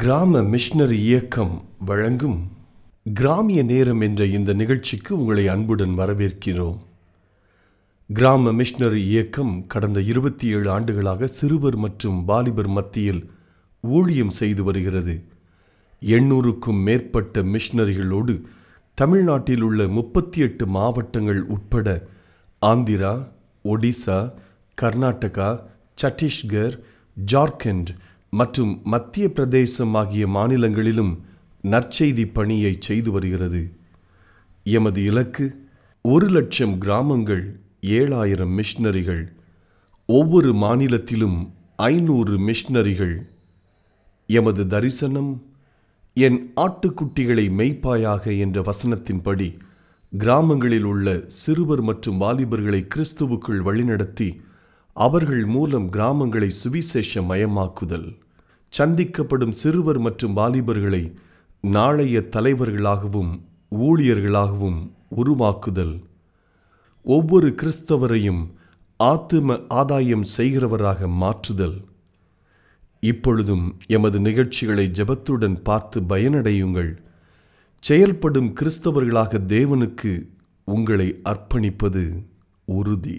கிராம மிஷனரி இயக்கம் வழங்கும் கிராமிய நேரம் என்ற இந்த நிகழ்ச்சிக்கு உங்களை அன்புடன் வரவேற்கிறோம் கிராம மிஷனரி இயக்கம் கடந்த இருபத்தி ஏழு ஆண்டுகளாக சிறுவர் மற்றும் வாலிபர் மத்தியில் ஊழியம் செய்து வருகிறது எண்ணூறுக்கும் மேற்பட்ட மிஷனரிகளோடு தமிழ்நாட்டில் உள்ள முப்பத்தி எட்டு மாவட்டங்கள் உட்பட ஆந்திரா ஒடிசா கர்நாடகா சத்தீஸ்கர் ஜார்க்கண்ட் மற்றும் மத்திய பிரதேசம் ஆகிய மாநிலங்களிலும் நற்செய்தி பணியை செய்து வருகிறது எமது இலக்கு ஒரு லட்சம் கிராமங்கள் ஏழாயிரம் மிஷனரிகள் ஒவ்வொரு மாநிலத்திலும் ஐநூறு மிஷனரிகள் எமது தரிசனம் என் ஆட்டுக்குட்டிகளை மெய்ப்பாயாக என்ற வசனத்தின்படி கிராமங்களில் உள்ள சிறுவர் மற்றும் வாலிபர்களை கிறிஸ்துவுக்குள் வழிநடத்தி அவர்கள் மூலம் கிராமங்களை சுவிசேஷ மயமாக்குதல் சந்திக்கப்படும் சிறுவர் மற்றும் வாலிபர்களை நாளைய தலைவர்களாகவும் ஊழியர்களாகவும் உருவாக்குதல் ஒவ்வொரு கிறிஸ்தவரையும் ஆத்தும ஆதாயம் செய்கிறவராக மாற்றுதல் இப்பொழுதும் எமது நிகழ்ச்சிகளை ஜெபத்துடன் பார்த்து பயனடையுங்கள் செயல்படும் கிறிஸ்தவர்களாக தேவனுக்கு உங்களை அர்ப்பணிப்பது உறுதி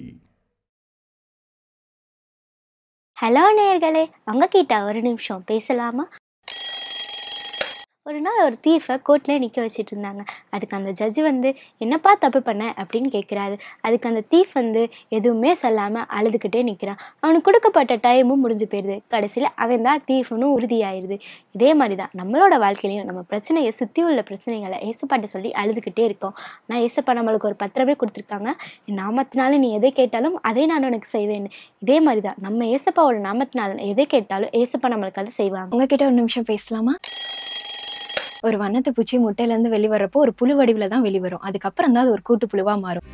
ஹலோ நேயர்களே உங்ககிட்ட ஒரு நிமிஷம் பேசலாமா ஒரு நாள் ஒரு தீஃபை கோர்ட்டில் நிற்க வச்சுட்டு இருந்தாங்க அதுக்கு அந்த ஜட்ஜி வந்து என்னப்பா தப்பு பண்ண அப்படின்னு கேட்குறாரு அதுக்கு அந்த தீஃப் வந்து எதுவுமே சொல்லாமல் அழுதுகிட்டே நிற்கிறான் அவனுக்கு கொடுக்கப்பட்ட டைமும் முடிஞ்சு போயிடுது கடைசியில் அவன் தான் தீஃப்னு உறுதியாயிருது இதே மாதிரி தான் நம்மளோட வாழ்க்கையிலையும் நம்ம பிரச்சனையை சுற்றி உள்ள பிரச்சனைகளை ஏசப்பாட்ட சொல்லி அழுதுகிட்டே இருக்கோம் நான் ஏசப்பா நம்மளுக்கு ஒரு பத்திரமே கொடுத்துருக்காங்க என் நாமத்தினால நீ எதை கேட்டாலும் அதை நான் உனக்கு செய்வேன் இதே மாதிரி தான் நம்ம ஏசப்பாவோட நாமத்தினால எதை கேட்டாலும் ஏசப்பா நம்மளுக்கு அதை செய்வாங்க உங்ககிட்ட ஒரு நிமிஷம் பேசலாமா ஒரு வண்ணத்து பூச்சி முட்டையில இருந்து வெளிவரப்போ ஒரு புழு வடிவில் தான் வெளிவரும் அதுக்கப்புறம் தான் அது ஒரு கூட்டு புழுவா மாறும்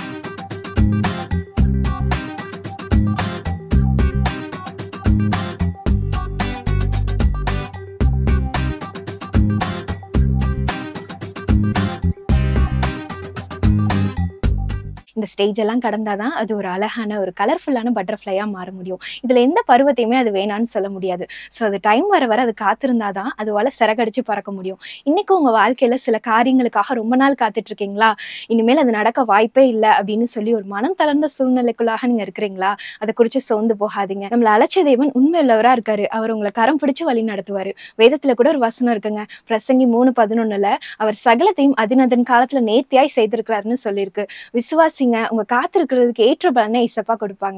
இந்த ஸ்டேஜ் எல்லாம் கடந்தாதான் அது ஒரு அழகான ஒரு கலர்ஃபுல்லான பட்டர்ஃப்ளையா மாற முடியும் இதுல எந்த பருவத்தையுமே அது வேணான்னு சொல்ல முடியாது ஸோ அது டைம் வர வர அது காத்திருந்தாதான் அதுவால சிறகடிச்சு பறக்க முடியும் இன்னைக்கு உங்க வாழ்க்கையில சில காரியங்களுக்காக ரொம்ப நாள் காத்துட்டு இருக்கீங்களா இனிமேல் அது நடக்க வாய்ப்பே இல்லை அப்படின்னு சொல்லி ஒரு மனம் தளர்ந்த சூழ்நிலைக்குள்ளாக நீங்க இருக்கிறீங்களா அதை குறிச்சு சோர்ந்து போகாதீங்க நம்மள அழைச்ச தேவன் உண்மை உள்ளவரா இருக்காரு அவர் உங்களை கரம் பிடிச்சு வழி நடத்துவாரு வேதத்துல கூட ஒரு வசனம் இருக்குங்க பிரசங்கி மூணு பதினொன்னுல அவர் சகலத்தையும் அதினதன் காலத்துல நேர்த்தியாய் செய்திருக்கிறாருன்னு சொல்லியிருக்கு விசுவாசிங்க உங்க காத்திருக்கிறதுக்கு ஏற்ற பலனை இசப்பா கொடுப்பாங்க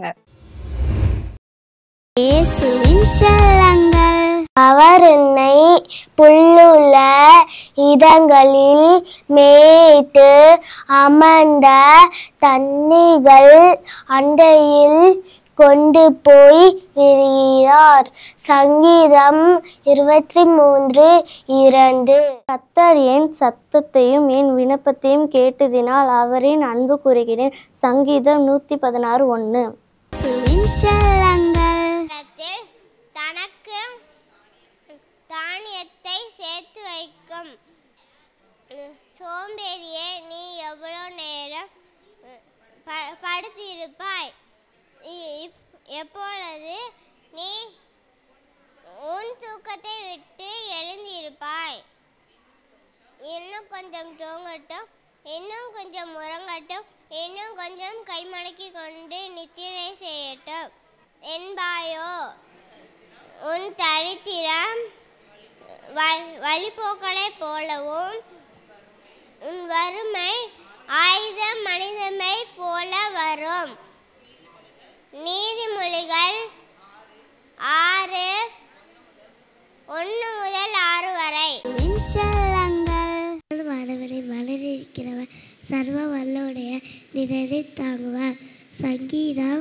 இயேசுவின் செல்லங்கள் அவர் என்னை புல்லுள்ள இடங்களில் மேய்த்து அமர்ந்த தண்ணிகள் அண்டையில் கொண்டு போய் விடுகிறார் சங்கீதம் இருபத்தி மூன்று இரண்டு கத்தர் என் சத்தத்தையும் என் விண்ணப்பத்தையும் கேட்டதினால் அவரின் அன்பு கூறுகிறேன் சங்கீதம் நூற்றி பதினாறு ஒன்று இயேசுவின் செல்லங்கள் தனக்கு தானியத்தை சேர்த்து வைக்கும் சோம்பேறியே நீ எவ்வளோ நேரம் ப- படுத்திருப்பாய் இ- எப்பொழுது நீ உன் தூக்கத்தை விட்டு எழுந்திருப்பாய் இன்னும் கொஞ்சம் தூங்கட்டும் இன்னும் கொஞ்சம் உறங்கட்டும் இன்னும் கொஞ்சம் கைமடக்கி கொண்டு நித்திரை செய்யட்டும் என்பாயோ உன் தரித்திரம் வ- வழிபோக்கனை போலவும் உன் வறுமை ஆயுத மனிதமை போல வரும் நீதிமொழிகள் ஆறு ஒன்று முதல் ஆறு வரை இயேசுவின் செல்லங்கள் வரவரை வளரிருக்கிறவர் சர்வ வல்லோடைய நிழலை தாங்குவார் சங்கீதம்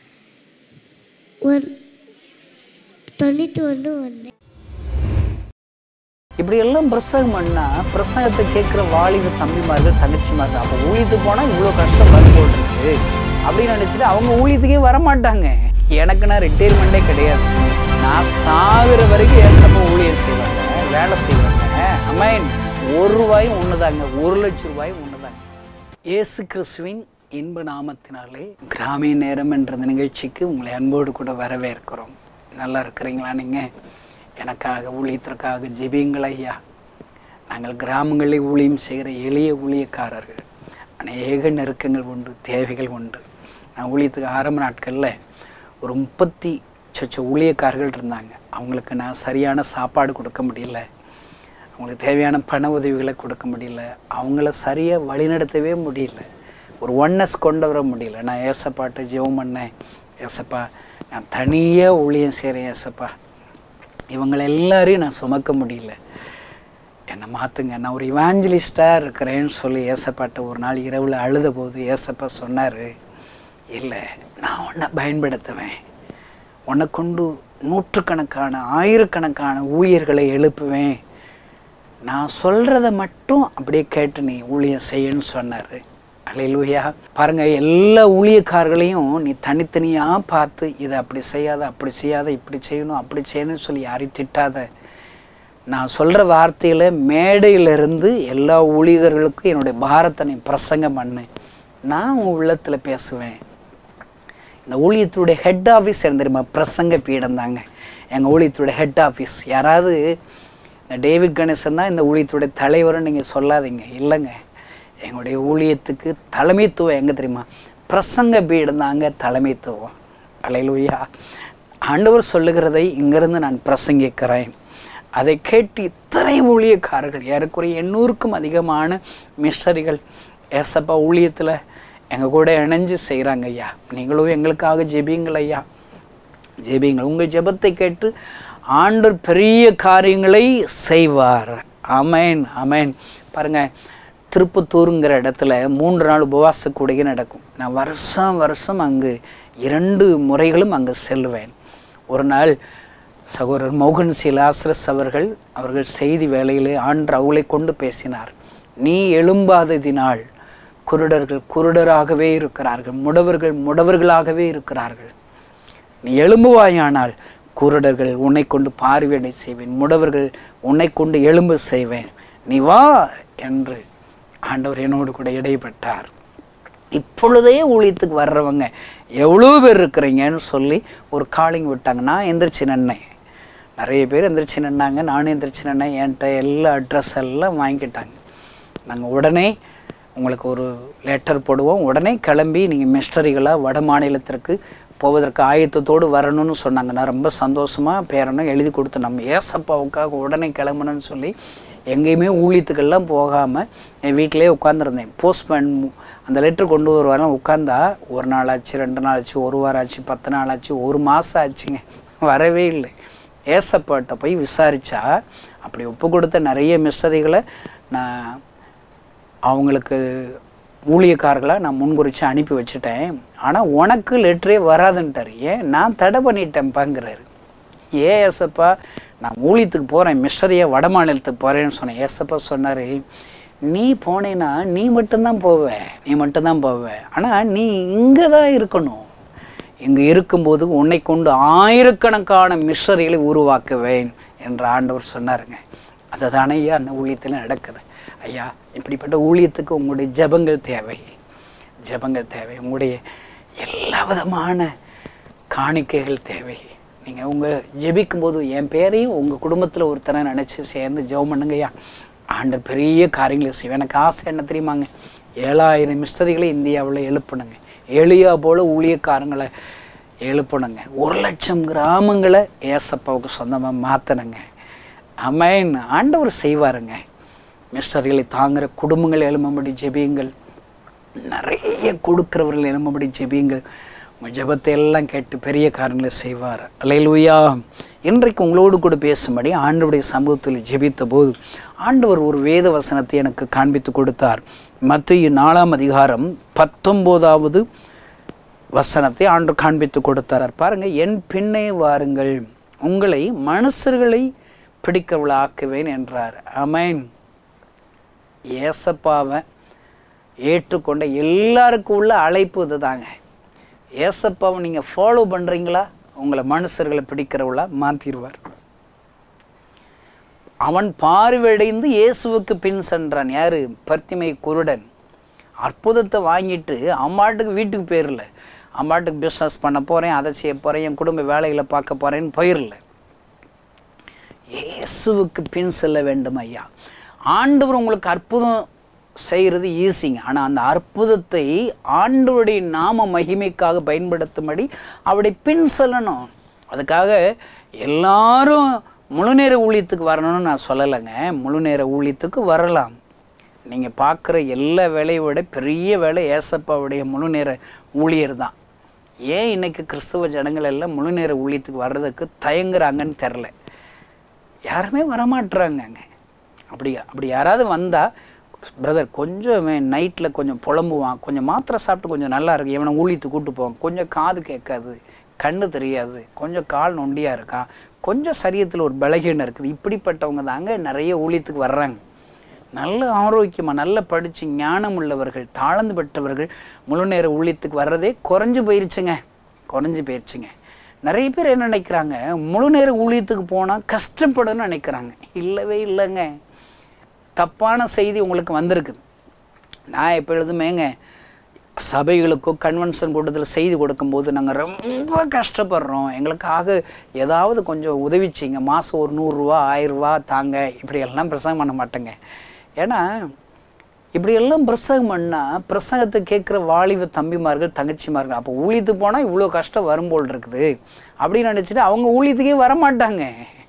ஒன் தொண்ணூற்றி ஒன்று ஒன்று இப்படி எல்லாம் பிரசங்கம் பண்ணா பிரசங்கத்தை கேட்குற வாலிப தம்பிமார்கள் தங்கச்சிமார்கள் அப்போ ஊழியத்துக்கு போனால் இவ்வளோ கஷ்டம் வரும்போது இருக்கு அப்படின்னு நினச்சிட்டு அவங்க ஊழியத்துக்கே வர மாட்டாங்க எனக்கு நான் ரிட்டையர்மெண்ட்டே கிடையாது நான் சாகுற வரைக்கும் ஏசப்ப ஊழியம் செய்வாங்க வேலை செய்வாங்க அம்மைன் ஒரு ரூபாயும் ஒன்றுதாங்க ஒரு லட்சம் ரூபாயும் ஒன்றுதாங்க இயேசு கிறிஸ்துவின் இன்ப நாமத்தினாலே கிராமிய நேரம் என்ற இந்த நிகழ்ச்சிக்கு உங்களை அன்போடு கூட வரவேற்கிறோம் நல்லா இருக்கிறீங்களா நீங்கள் எனக்காக ஊழியத்திற்காக ஜெபியுங்கள் ஐயா நாங்கள் கிராமங்களில் ஊழியம் செய்கிற எளிய ஊழியக்காரர்கள் அநேக நெருக்கங்கள் உண்டு தேவைகள் உண்டு நான் ஊழியத்துக்கு ஆரம்ப நாட்களில் ஒரு முப்பத்தி சொச்ச ஊழியக்காரர்கள் இருந்தாங்க அவங்களுக்கு நான் சரியான சாப்பாடு கொடுக்க முடியல அவங்களுக்கு தேவையான பண உதவிகளை கொடுக்க முடியல அவங்கள சரியாக வழிநடத்தவே முடியல ஒரு ஒன்னஸ் கொண்டு வர முடியல நான் ஏசப்பாட்ட ஜெபம் பண்ணேன் ஏசப்பா நான் தனியாக ஊழியம் செய்கிறேன் ஏசப்பா இவங்களை எல்லாரையும் நான் சுமக்க முடியல என்னை மாற்றுங்க நான் ஒரு இவாஞ்சலிஸ்டாக இருக்கிறேன்னு சொல்லி ஏசப்பாட்ட ஒரு நாள் இரவில் அழுத போது ஏசப்பா சொன்னார் இல்லை நான் உன்னை பயன்படுத்துவேன் உன்னை கொண்டு நூற்றுக்கணக்கான ஆயிரக்கணக்கான ஊழியர்களை எழுப்புவேன் நான் சொல்கிறத மட்டும் அப்படியே கேட்டு நீ ஊழியம் செய்யன்னு சொன்னார் அலையிலூயா பாருங்க எல்லா ஊழியக்காரர்களையும் நீ தனித்தனியாக பார்த்து இதை அப்படி செய்யாத அப்படி செய்யாத இப்படி செய்யணும் அப்படி செய்யணும்னு சொல்லி யாரையும் திட்டாத நான் சொல்கிற வார்த்தையில் மேடையிலிருந்து எல்லா ஊழியர்களுக்கும் என்னுடைய பாரத்தை நீ பிரசங்கம் பண்ணு நான் உன் உள்ளத்தில் பேசுவேன் இந்த ஊழியத்துடைய ஹெட் ஆஃபீஸ் என்ன தெரியுமா பிரசங்க பீடம் தாங்க எங்கள் ஊழியத்துடைய ஹெட் ஆஃபீஸ் யாராவது இந்த டேவிட் கணேசன் தான் இந்த ஊழியத்துடைய தலைவர்னு நீங்கள் சொல்லாதீங்க இல்லைங்க எங்களுடைய ஊழியத்துக்கு தலைமைத்துவம் எங்கே தெரியுமா பிரசங்க பீடம் தாங்க தலைமைத்துவம் அலையிலுயா ஆண்டவர் சொல்லுகிறதை இங்கிருந்து நான் பிரசங்கிக்கிறேன் அதை கேட்டு இத்தனை ஊழியக்காரர்கள் ஏறக்குறைய எண்ணூறுக்கும் அதிகமான மிஷனரிகள் ஏசப்பா ஊழியத்தில் எங்கள் கூட இணைஞ்சு செய்கிறாங்க ஐயா நீங்களும் எங்களுக்காக ஜெபியுங்கள் ஐயா ஜெபியுங்கள் உங்கள் ஜெபத்தை கேட்டு ஆண்டவர் பெரிய காரியங்களை செய்வார் அமேன் அமேன் பாருங்க திருப்பத்தூருங்கிற இடத்துல மூன்று நாள் உபவாச கூடிய நடக்கும் நான் வருஷம் வருஷம் அங்கு இரண்டு முறைகளும் அங்கு செல்லுவேன் ஒரு நாள் சகோதரர் மோகன் சிலாசரஸ் அவர்கள் அவர்கள் செய்தி வேளையிலே ஆண்டு அவளை கொண்டு பேசினார் நீ எழும்பாததினால் குருடர்கள் குருடராகவே இருக்கிறார்கள் முடவர்கள் முடவர்களாகவே இருக்கிறார்கள் நீ எழும்புவாயானால் குருடர்கள் உன்னை கொண்டு பார்வையடை செய்வேன் முடவர்கள் உன்னை கொண்டு எழும்பு செய்வேன் நீ வா என்று ஆண்டவர் என்னோடு கூட இடைப்பட்டார் இப்பொழுதே ஊழியத்துக்கு வர்றவங்க எவ்வளோ பேர் இருக்கிறீங்கன்னு சொல்லி ஒரு காலிங் விட்டாங்க நான் எந்திரிச்சு நின்னேன் நிறைய பேர் எந்திரிச்சு நின்னாங்க நானும் எந்திரிச்சு நின்னேன் என்கிட்ட எல்லா அட்ரஸ் எல்லாம் வாங்கிக்கிட்டாங்க நாங்கள் உடனே உங்களுக்கு ஒரு லெட்டர் போடுவோம் உடனே கிளம்பி நீங்கள் மிஸ்டரிகளாக வட மாநிலத்திற்கு போவதற்கு ஆயத்தத்தோடு வரணும்னு சொன்னாங்க நான் ரொம்ப சந்தோஷமாக பேரனும் எழுதி கொடுத்து நம்ம ஏசப்பாவுக்காக உடனே கிளம்பணும்னு சொல்லி எங்கேயுமே ஊழியத்துக்கெல்லாம் போகாமல் என் வீட்டிலே உட்காந்துருந்தேன் போஸ்ட்மேன் அந்த லெட்டர் கொண்டு வருவாரம் உட்காந்தா ஒரு நாள் ஆச்சு ரெண்டு நாள் ஆச்சு ஒரு வாரம் ஆச்சு பத்து நாள் ஆச்சு ஒரு மாதம் ஆச்சுங்க வரவே இல்லை ஏசப்பாட்ட போய் விசாரித்தா அப்படி ஒப்பு கொடுத்த நிறைய மிஸ்டரிகளை நான் அவங்களுக்கு ஊழியக்காரர்களை நான் முன்குறித்து அனுப்பி வச்சுட்டேன் ஆனால் உனக்கு லெட்டரே வராதுன்ட்டார் ஏன் நான் தடை பண்ணிட்டேன்ப்பாங்கிறாரு ஏ ஏசப்பா நான் ஊழியத்துக்கு போகிறேன் மிஸ்டரியை வட மாநிலத்துக்கு போகிறேன்னு சொன்னேன் ஏசப்பா சொன்னார் நீ போனேன்னா நீ மட்டும்தான் போவ நீ மட்டும்தான் போவ ஆனால் நீ இங்கே தான் இருக்கணும் இங்கே இருக்கும்போது உன்னை கொண்டு ஆயிரக்கணக்கான மிஸ்டரிகளை உருவாக்குவேன் என்று ஆண்டவர் சொன்னாருங்க அதை தானே ஐயா அந்த ஊழியத்தில் நடக்குது ஐயா இப்படிப்பட்ட ஊழியத்துக்கு உங்களுடைய ஜெபங்கள் தேவை ஜெபங்கள் தேவை உங்களுடைய எல்லா விதமான காணிக்கைகள் தேவை நீங்கள் உங்கள் ஜெபிக்கும்போது என் பேரையும் உங்கள் குடும்பத்தில் ஒருத்தனை நினச்சி சேர்ந்து ஜெபம் பண்ணுங்கய்யா ஆண்டர் பெரிய காரியங்களை செய்வேன் எனக்கு ஆசை என்ன தெரியுமாங்க ஏழாயிரம் மிஸ்டரிகளை இந்தியாவில் எழுப்பணுங்க எளியா போல ஊழியக்காரங்களை எழுப்பணுங்க ஒரு லட்சம் கிராமங்களை ஏசப்பாவுக்கு சொந்தமாக மாற்றணுங்க அமேன் ஆண்டவர் செய்வாருங்க மிஸ்டர்களை தாங்குகிற குடும்பங்கள் எழும்படி ஜெபியுங்கள் நிறைய கொடுக்கிறவர்கள் எழும்படி ஜெபியுங்கள் உங்கள் ஜெபத்தை எல்லாம் கேட்டு பெரிய காரியங்களை செய்வார் அலையலுயா இன்றைக்கு உங்களோடு கூட பேசும்படி ஆண்டவருடைய சமூகத்தில் ஜெபித்த போது ஆண்டவர் ஒரு வேத வசனத்தை எனக்கு காண்பித்து கொடுத்தார் மத்திய நாலாம் அதிகாரம் பத்தொம்போதாவது வசனத்தை ஆண்டு காண்பித்து கொடுத்தார் பாருங்க என் பின்னே வாருங்கள் உங்களை மனுஷர்களை பிடிக்கவளாக்குவேன் என்றார் அமேன் ஏசப்பாவை ஏற்றுக்கொண்ட எல்லாருக்கும் உள்ள அழைப்பு இதுதாங்க ஏசப்பாவை நீங்கள் ஃபாலோ பண்ணுறீங்களா உங்களை மனுஷர்களை பிடிக்கிறவளா மாற்றிடுவார் அவன் பார்வையடைந்து இயேசுவுக்கு பின் சென்றான் யாரு பர்த்திமை குருடன் அற்புதத்தை வாங்கிட்டு அம்மாட்டுக்கு வீட்டுக்கு போயிடல அம்மாட்டுக்கு பிஸ்னஸ் பண்ண போகிறேன் அதை செய்ய போகிறேன் என் குடும்ப வேலைகளை பார்க்க போகிறேன்னு போயிடல இயேசுவுக்கு பின் செல்ல வேண்டும் ஐயா ஆண்டவர் உங்களுக்கு அற்புதம் செய்கிறது ஈஸிங்க ஆனால் அந்த அற்புதத்தை ஆண்டவருடைய நாம மகிமைக்காக பயன்படுத்தும்படி அவருடைய பின் செல்லணும் அதுக்காக எல்லாரும் முழுநேர ஊழியத்துக்கு வரணும்னு நான் சொல்லலைங்க முழுநேர ஊழியத்துக்கு வரலாம் நீங்கள் பார்க்குற எல்லா வேலையை விட பெரிய வேலை ஏசப்பாவுடைய முழுநேர ஊழியர் தான் ஏன் இன்னைக்கு கிறிஸ்தவ ஜனங்கள் எல்லாம் முழுநேர ஊழியத்துக்கு வர்றதுக்கு தயங்குறாங்கன்னு தெரில யாருமே வரமாட்டுறாங்கங்க அப்படி அப்படி யாராவது வந்தால் பிரதர் கொஞ்சம் நைட்டில் கொஞ்சம் புலம்புவான் கொஞ்சம் மாத்திரை சாப்பிட்டு கொஞ்சம் நல்லா இருக்கு இவனை ஊழியத்துக்கு கூட்டு போவான் கொஞ்சம் காது கேட்காது கண்ணு தெரியாது கொஞ்சம் கால் நொண்டியாக இருக்கான் கொஞ்சம் சரீரத்தில் ஒரு பலகீனம் இருக்குது இப்படிப்பட்டவங்க தாங்க நிறைய ஊழியத்துக்கு வர்றாங்க நல்ல ஆரோக்கியமாக நல்ல படித்து ஞானம் உள்ளவர்கள் தாழ்ந்து பெற்றவர்கள் முழு நேர ஊழியத்துக்கு வர்றதே குறைஞ்சு போயிருச்சுங்க குறைஞ்சு போயிருச்சுங்க நிறைய பேர் என்ன நினைக்கிறாங்க முழு நேர ஊழியத்துக்கு போனால் கஷ்டப்படணும்னு நினைக்கிறாங்க இல்லவே இல்லைங்க தப்பான செய்தி உங்களுக்கு வந்திருக்குது நான் எப்பொழுதுமேங்க சபைகளுக்கோ கன்வென்ஷன் கூட்டத்தில் செய்தி கொடுக்கும்போது நாங்கள் ரொம்ப கஷ்டப்படுறோம் எங்களுக்காக ஏதாவது கொஞ்சம் உதவி செய்யுங்க மாதம் ஒரு நூறுரூவா ஆயிரரூவா தாங்க இப்படியெல்லாம் பிரசங்கம் பண்ண மாட்டேங்க ஏன்னா இப்படியெல்லாம் பிரசங்கம் பண்ணால் பிரசங்கத்தை கேட்குற வாலிப தம்பிமார்கள் தங்கச்சிமார்கள் அப்போ ஊழியத்துக்கு போனால் இவ்வளோ கஷ்டம் வரும்போல் இருக்குது அப்படின்னு நினச்சிட்டு அவங்க ஊழியத்துக்கே வரமாட்டாங்க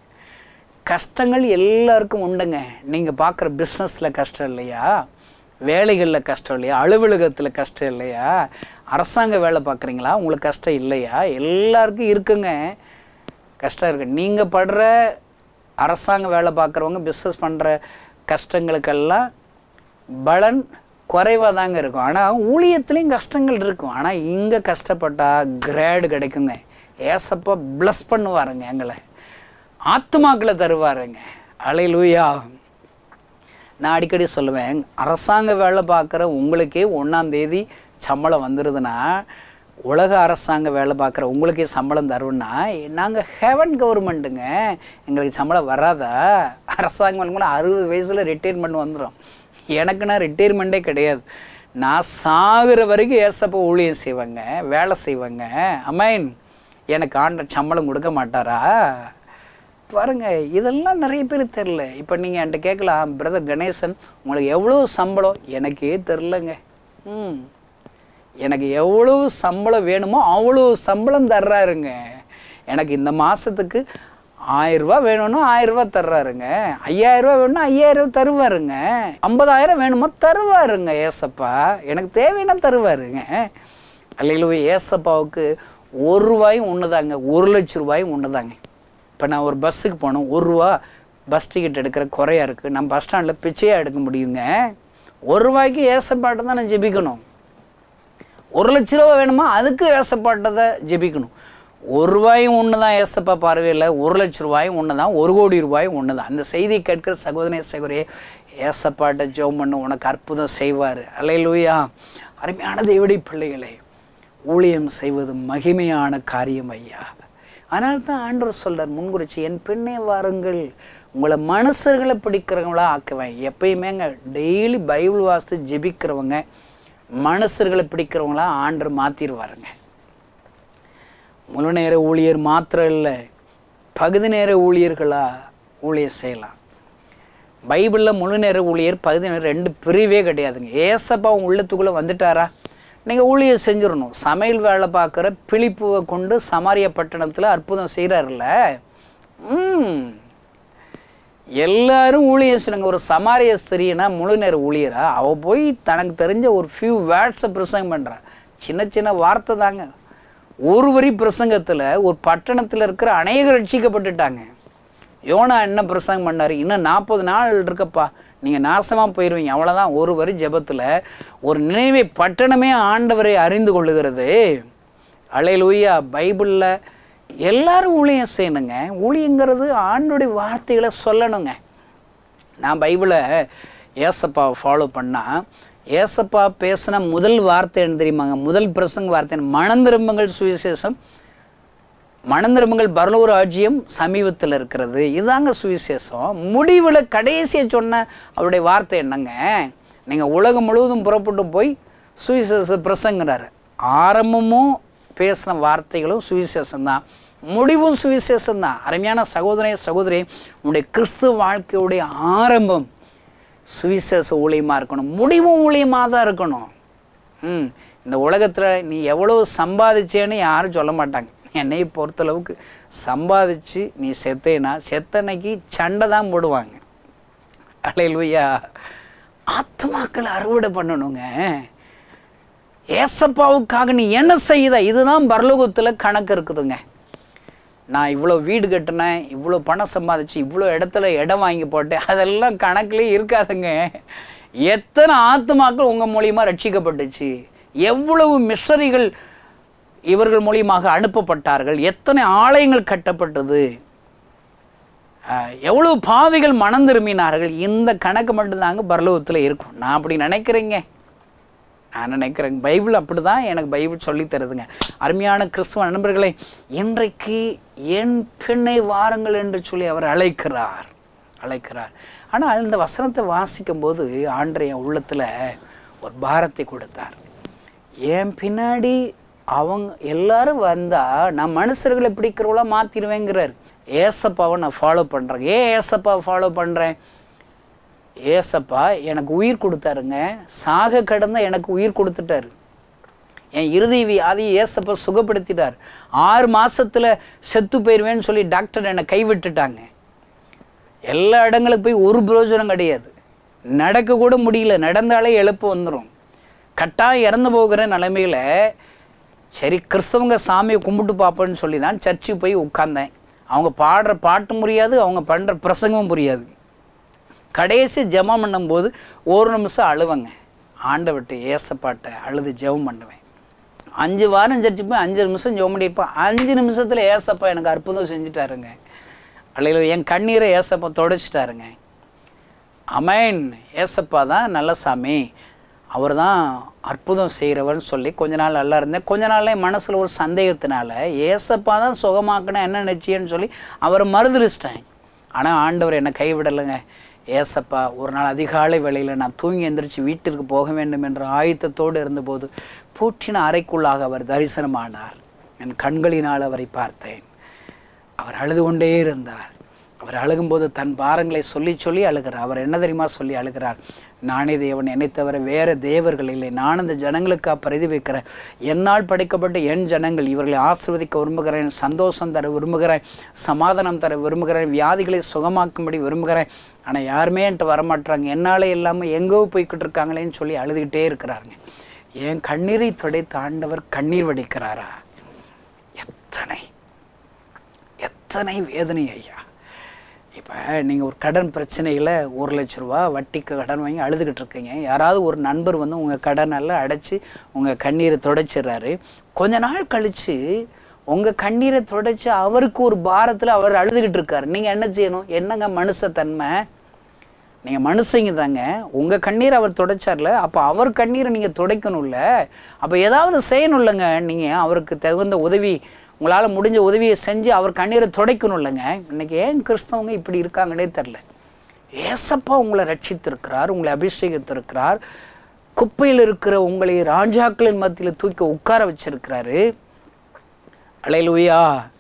கஷ்டங்கள் எல்லாருக்கும் உண்டுங்க நீங்கள் பார்க்குற பிஸ்னஸில் கஷ்டம் இல்லையா வேலைகளில் கஷ்டம் இல்லையா அலுவலகத்தில் கஷ்டம் இல்லையா அரசாங்க வேலை பார்க்குறீங்களா உங்களுக்கு கஷ்டம் இல்லையா எல்லாருக்கும் இருக்குங்க கஷ்டம் இருக்கு நீங்கள் படுற அரசாங்க வேலை பார்க்குறவங்க பிஸ்னஸ் பண்ணுற கஷ்டங்களுக்கெல்லாம் பலன் குறைவாக தாங்க இருக்கும் ஆனால் ஊழியத்துலேயும் கஷ்டங்கள் இருக்கும் ஆனால் இங்கே கஷ்டப்பட்டா கிரேடு கிடைக்குங்க ஏசப்பா ப்ளஸ் பண்ணுவாருங்க எங்களை ஆத்மாக்களை தருவாருங்க அலையிலூயா நான் அடிக்கடி சொல்லுவேன் அரசாங்க வேலை பார்க்குற உங்களுக்கே ஒன்றாம் தேதி சம்பளம் வந்துடுதுன்னா உலக அரசாங்க வேலை பார்க்குற உங்களுக்கே சம்பளம் தருவோம்னா நாங்கள் ஹெவன் கவர்மெண்ட்டுங்க எங்களுக்கு சம்பளம் வராதா அரசாங்கம் கூட அறுபது வயசில் ரிட்டைர்மெண்ட் வந்துடும் எனக்குன்னா ரிட்டைர்மெண்ட்டே கிடையாது நான் சாகுற வரைக்கும் ஏசப்ப ஊழியம் செய்வேங்க வேலை செய்வேங்க அமேன் எனக்கு ஆண்ட சம்பளம் கொடுக்க மாட்டாரா பாருங்க இதெல்லாம் நிறைய பேர் தெரில இப்போ நீங்கள் என்கிட்ட கேட்கலாம் பிரதர் கணேசன் உங்களுக்கு எவ்வளோ சம்பளம் எனக்கே தெரிலங்க ம் எனக்கு எவ்வளவு சம்பளம் வேணுமோ அவ்வளோ சம்பளம் தர்றாருங்க எனக்கு இந்த மாதத்துக்கு ஆயிரரூபா வேணும்னா ஆயிரரூபா தர்றாருங்க ஐயாயிரரூபா வேணும்னா ஐயாயிரம் தருவாருங்க ஐம்பதாயிரம் வேணுமோ தருவாருங்க ஏசப்பா எனக்கு தேவைன்னா தருவாருங்க அல்லையில ஏசப்பாவுக்கு ஒரு ரூபாயும் ஒன்று தாங்க ஒரு லட்ச ரூபாயும் ஒன்று தாங்க இப்போ நான் ஒரு பஸ்ஸுக்கு போனோம் ஒரு ரூபா பஸ் டிக்கெட் எடுக்கிற குறையா இருக்குது நம்ம பஸ் ஸ்டாண்டில் பிச்சையாக எடுக்க முடியுங்க ஒரு ரூபாய்க்கு ஏசப்பாட்டை தான் நான் ஜெபிக்கணும் ஒரு லட்ச ரூபா வேணுமா அதுக்கு ஏசப்பாட்டை தான் ஜெபிக்கணும் ஒரு ரூபாயும் ஒன்று தான் ஏசப்பா பார்வையில் ஒரு லட்ச ரூபாயும் ஒன்று தான் ஒரு கோடி ரூபாயும் ஒன்று தான் அந்த செய்தியை கேட்குற சகோதரே சகோதரியே ஏசப்பாட்ட ஜெபம் பண்ண உனக்கு அற்புதம் செய்வார் அலையிலூயா அருமையான தேவடி பிள்ளைகளே ஊழியம் செய்வது மகிமையான காரியம் ஐயா அதனால தான் ஆண்டவர் சொல்றார் முன்குறிச்சி என் பெண்ணே வாருங்கள் உங்களை மனுஷர்களை பிடிக்கிறவங்களா ஆக்குவேன் எப்பயுமேங்க டெய்லி பைபிள் வாசித்து ஜெபிக்கிறவங்க மனுஷர்களை பிடிக்கிறவங்களா ஆண்டர் மாற்றிடுவாருங்க முழு நேர ஊழியர் மாத்திரம் இல்லை பகுதி நேர ஊழியர்களா ஊழியர் செய்யலாம் பைபிளில் முழு நேர ஊழியர் பகுதி நேரம் ரெண்டு பிரிவே கிடையாதுங்க ஏசப்பா உங்க உள்ளத்துக்குள்ளே வந்துட்டாரா நீங்கள் ஊழியர் செஞ்சிடணும் சமையல் வேலை பார்க்குற பிழிப்புவை கொண்டு சமாரிய பட்டணத்தில் அற்புதம் செய்கிறாருல்ல ம் எல்லாரும் ஊழியர் செய்யுங்க ஒரு சமாரிய ஸ்திரீனா முழு நேர ஊழியரா அவள் போய் தனக்கு தெரிஞ்ச ஒரு ஃபியூ வேர்ட்ஸை பிரசங்கம் பண்ணுறா சின்ன சின்ன வார்த்தை தாங்க ஒரு வரி பிரசங்கத்தில் ஒரு பட்டணத்தில் இருக்கிற அநேகர் ரட்சிக்கப்பட்டுட்டாங்க யோனா என்ன பிரசங்கம் பண்ணார் இன்னும் நாற்பது நாள் இருக்கப்பா நீங்கள் நாசமாக போயிடுவீங்க அவ்வளோதான் ஒரு வரி ஜெபத்தில் ஒரு நினைவை பட்டணமே ஆண்டவரை அறிந்து கொள்ளுகிறது அலையலூயா பைபிளில் எல்லாரும் ஊழியம் செய்யணுங்க ஊழியங்கிறது ஆண்டுடைய வார்த்தைகளை சொல்லணுங்க நான் பைபிளை ஏசப்பாவை ஃபாலோ பண்ணால் ஏசப்பா பேசின முதல் வார்த்தை என்ன தெரியுமாங்க முதல் பிரசங்க வார்த்தை மனம் திரும்புங்கள் சுவிசேஷம் மனம் திரும்புங்கள் பரலூர் ராஜ்யம் சமீபத்தில் இருக்கிறது இதுதாங்க சுவிசேஷம் முடிவில் கடைசியாக சொன்ன அவருடைய வார்த்தை என்னங்க நீங்கள் உலகம் முழுவதும் புறப்பட்டு போய் சுவிசேஷ பிரசங்கிறாரு ஆரம்பமும் பேசின வார்த்தைகளும் சுவிசேஷம் தான் முடிவும் சுவிசேஷம் தான் அருமையான சகோதரே சகோதரி உன்னுடைய கிறிஸ்துவ வாழ்க்கையுடைய ஆரம்பம் சுவிசேஷ ஊழியமாக இருக்கணும் முடிவும் ஊழியமாக தான் இருக்கணும் ம் இந்த உலகத்தில் நீ எவ்வளோ சம்பாதிச்சேன்னு யாரும் சொல்ல மாட்டாங்க என்னை பொறுத்தளவுக்கு சம்பாதிச்சு நீ செத்தேனா செத்தனைக்கு சண்டை தான் போடுவாங்க அலையிலுயா ஆத்மாக்களை அறுவடை பண்ணணுங்க ஏசப்பாவுக்காக நீ என்ன செய்த இதுதான் பரலோகத்தில் கணக்கு இருக்குதுங்க நான் இவ்வளோ வீடு கட்டினேன் இவ்வளோ பணம் சம்பாதிச்சு இவ்வளோ இடத்துல இடம் வாங்கி போட்டேன் அதெல்லாம் கணக்குலேயே இருக்காதுங்க எத்தனை ஆத்மாக்கள் உங்கள் மூலியமாக ரட்சிக்கப்பட்டுச்சு எவ்வளவு மிஷரிகள் இவர்கள் மூலியமாக அனுப்பப்பட்டார்கள் எத்தனை ஆலயங்கள் கட்டப்பட்டது ஆஹ், எவ்வளவு பாவிகள் மனம் திரும்பினார்கள் இந்த கணக்கு மட்டும்தாங்க பரலோகத்தில் இருக்கும் நான் அப்படி நினைக்கிறேங்க நான் நினைக்கிறேன் பைபிள் அப்படிதான் எனக்கு பைபிள் சொல்லித் தருதுங்க அருமையான கிறிஸ்துவ நண்பர்களை இன்றைக்கு என் பெண்ணை வாருங்கள் என்று சொல்லி அவர் அழைக்கிறார் அழைக்கிறார் ஆனால் இந்த வசனத்தை வாசிக்கும் போது ஆண்டரைய உள்ளத்தில் ஒரு பாரத்தை கொடுத்தார் என் பின்னாடி அவங்க எல்லாரும் வந்தா நான் மனுஷர்களை பிடிக்கிறவளா மாத்திருவேங்கிறார் ஏசப்பாவை நான் ஃபாலோ பண்றேன் ஏன் ஏசப்பாவை ஃபாலோ பண்றேன் ஏசப்பா எனக்கு உயிர் கொடுத்தாருங்க சாக கடந்த எனக்கு உயிர் கொடுத்துட்டாரு என் இறுதி வியாதி ஏசப்பா சுகப்படுத்திட்டார் ஆறு மாசத்துல செத்து போயிடுவேன்னு சொல்லி டாக்டர் என்னை கைவிட்டுட்டாங்க எல்லா இடங்களுக்கு போய் ஒரு பிரயோஜனம் கிடையாது நடக்க கூட முடியல நடந்தாலே எழுப்பு வந்துடும் கட்டாயம் இறந்து போகிற நிலைமையில சரி கிறிஸ்தவங்க சாமியை கும்பிட்டு பார்ப்பேன்னு சொல்லி தான் சர்ச்சுக்கு போய் உட்கார்ந்தேன் அவங்க பாடுற பாட்டும் புரியாது அவங்க பண்ணுற பிரசங்கமும் புரியாது கடைசி ஜெபம் பண்ணும்போது ஒரு நிமிஷம் அழுவங்க ஆண்டவர்கிட்ட ஏசப்பாட்டை அழுது ஜெபம் பண்ணுவேன் அஞ்சு வாரம் சர்ச்சு போய் அஞ்சு நிமிஷம் ஜெபம் பண்ணியிருப்பேன் அஞ்சு நிமிஷத்தில் ஏசப்பா எனக்கு அற்புதம் செஞ்சுட்டாருங்க அல்லையில என் கண்ணீரை ஏசப்பா தொடச்சிட்டாருங்க அமேன் ஏசப்பா தான் நல்ல சாமி அவர் தான் அற்புதம் செய்கிறவர்னு சொல்லி கொஞ்ச நாள் நல்லா இருந்தேன் கொஞ்ச நாள்ல என் மனசில் ஒரு சந்தேகத்தினால ஏசப்பா தான் சுகமாக்கணும் என்ன நிச்சயம்னு சொல்லி அவரை மறுதளிச்சிட்டேன் ஆனால் ஆண்டவர் என்னை கைவிடலைங்க ஏசப்பா ஒரு நாள் அதிகாலை வேளையில் நான் தூங்கி எந்திரிச்சு வீட்டிற்கு போக வேண்டும் என்ற ஆயத்தத்தோடு இருந்தபோது பூட்டின அறைக்குள்ளாக அவர் தரிசனமானார் என் கண்களினால் அவரை பார்த்தேன் அவர் அழுது கொண்டே இருந்தார் அவர் அழுகும்போது தன் பாரங்களை சொல்லி சொல்லி அழுகிறார் அவர் என்ன தெரியுமா சொல்லி அழுகிறார் நானே தேவன் என்னை தவிர வேற தேவர்கள் இல்லை நான் இந்த ஜனங்களுக்காக பிரதி வைக்கிறேன் என்னால் படைக்கப்பட்ட என் ஜனங்கள் இவர்களை ஆசீர்வதிக்க விரும்புகிறேன் சந்தோஷம் தர விரும்புகிறேன் சமாதானம் தர விரும்புகிறேன் வியாதிகளை சுகமாக்கும்படி விரும்புகிறேன் ஆனால் யாருமே என்கிட்ட வரமாட்றாங்க என்னாலே இல்லாமல் எங்கோ போய்கிட்டு இருக்காங்களேன்னு சொல்லி அழுதுகிட்டே இருக்கிறாருங்க என் கண்ணீரை துடைத்த ஆண்டவர் கண்ணீர் வடிக்கிறாரா எத்தனை எத்தனை வேதனை ஐயா இப்போ நீங்கள் ஒரு கடன் பிரச்சனையில் ஒரு லட்ச ரூபா வட்டிக்கு கடன் வாங்கி அழுதுகிட்டு இருக்கீங்க யாராவது ஒரு நண்பர் வந்து உங்கள் கடனெல்லாம் அடைச்சி உங்கள் கண்ணீரை துடைச்சிடுறாரு கொஞ்ச நாள் கழித்து உங்கள் கண்ணீரை துடைச்சி அவருக்கு ஒரு பாரத்தில் அவர் அழுதுகிட்டு இருக்காரு நீங்கள் என்ன செய்யணும் என்னங்க மனுஷத்தன்மை நீங்கள் மனுஷங்க தாங்க உங்கள் கண்ணீரை அவர் துடைச்சார்ல அப்போ அவர் கண்ணீரை நீங்கள் துடைக்கணும்ல அப்போ ஏதாவது செய்யணும்லங்க நீங்கள் அவருக்கு தகுந்த உதவி உங்களால் முடிஞ்ச உதவியை செஞ்சு அவர் கண்ணீரை துடைக்கணும் இல்லைங்க இன்னைக்கு ஏன் கிறிஸ்தவங்க இப்படி இருக்காங்கன்னே தெரில ஏசப்பா உங்களை ரட்சித்திருக்கிறார் உங்களை அபிஷேகித்திருக்கிறார் குப்பையில் இருக்கிற உங்களை ராஜாக்களின் மத்தியில் தூக்கி உட்கார வச்சிருக்கிறாரு அலையலுயா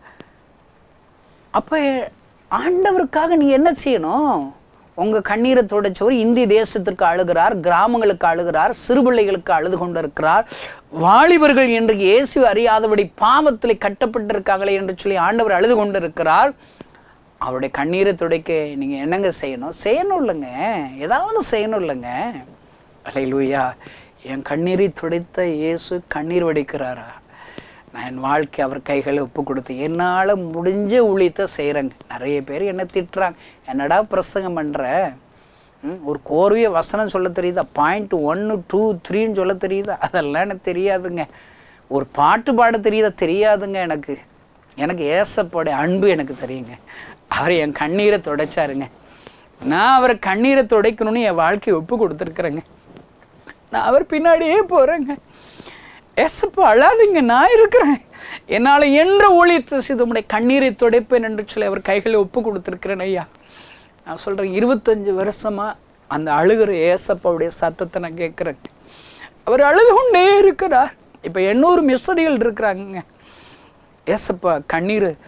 அப்போ ஆண்டவருக்காக நீ என்ன செய்யணும் உங்க கண்ணீரை துடைச்சவர் இந்திய தேசத்திற்கு அழுகிறார் கிராமங்களுக்கு அழுகிறார் சிறுபிள்ளைகளுக்கு அழுது கொண்டிருக்கிறார் வாலிபர்கள் இன்றைக்கு இயேசு அறியாதபடி பாவத்தில் கட்டப்பட்டிருக்காங்களே என்று சொல்லி ஆண்டவர் அழுது கொண்டிருக்கிறார் அவருடைய கண்ணீரை துடைக்க நீங்க என்னங்க செய்யணும் செய்யணும் இல்லைங்க ஏதாவது செய்யணும் இல்லைங்க அலையிலூயா என் கண்ணீரை துடைத்த இயேசு கண்ணீர் வடிக்கிறாரா நான் என் வாழ்க்கை அவர் கைகளை ஒப்பு கொடுத்து என்னால் முடிஞ்ச ஊழியத்தை செய்கிறேங்க நிறைய பேர் என்ன திட்டுறாங்க என்னடா பிரசங்கம் பண்ணுற ம், ஒரு கோர்வைய வசனம் சொல்ல தெரியுதா பாயிண்ட் ஒன்று டூ த்ரீன்னு சொல்ல தெரியுதா அதெல்லாம் எனக்கு தெரியாதுங்க ஒரு பாட்டு பாட தெரியுதா தெரியாதுங்க எனக்கு எனக்கு ஏசப்போட அன்பு எனக்கு தெரியுங்க அவர் என் கண்ணீரை துடைச்சாருங்க நான் அவரை கண்ணீரை துடைக்கணும்னு என் வாழ்க்கையை ஒப்பு கொடுத்துருக்குறேங்க நான் அவர் பின்னாடியே போகிறேங்க ஏசப்பா அழாதீங்க நான் இருக்கிறேன் என்னால் என்ற ஊழியத்தை செய்து உம்முடைய கண்ணீரை துடைப்பேன் என்று சொல்லி அவர் கைகளை ஒப்பு கொடுத்துருக்கிறேன் ஐயா நான் சொல்கிறேன் இருபத்தஞ்சு வருஷமா அந்த அழுகிற ஏசப்பாவுடைய சத்தத்தை நான் கேட்குறேன் அவர் அழுது கொண்டே இருக்கிறார் இப்போ எண்ணூறு மிஸ்டரிகள் இருக்கிறாங்க ஏசப்பா கண்ணீர்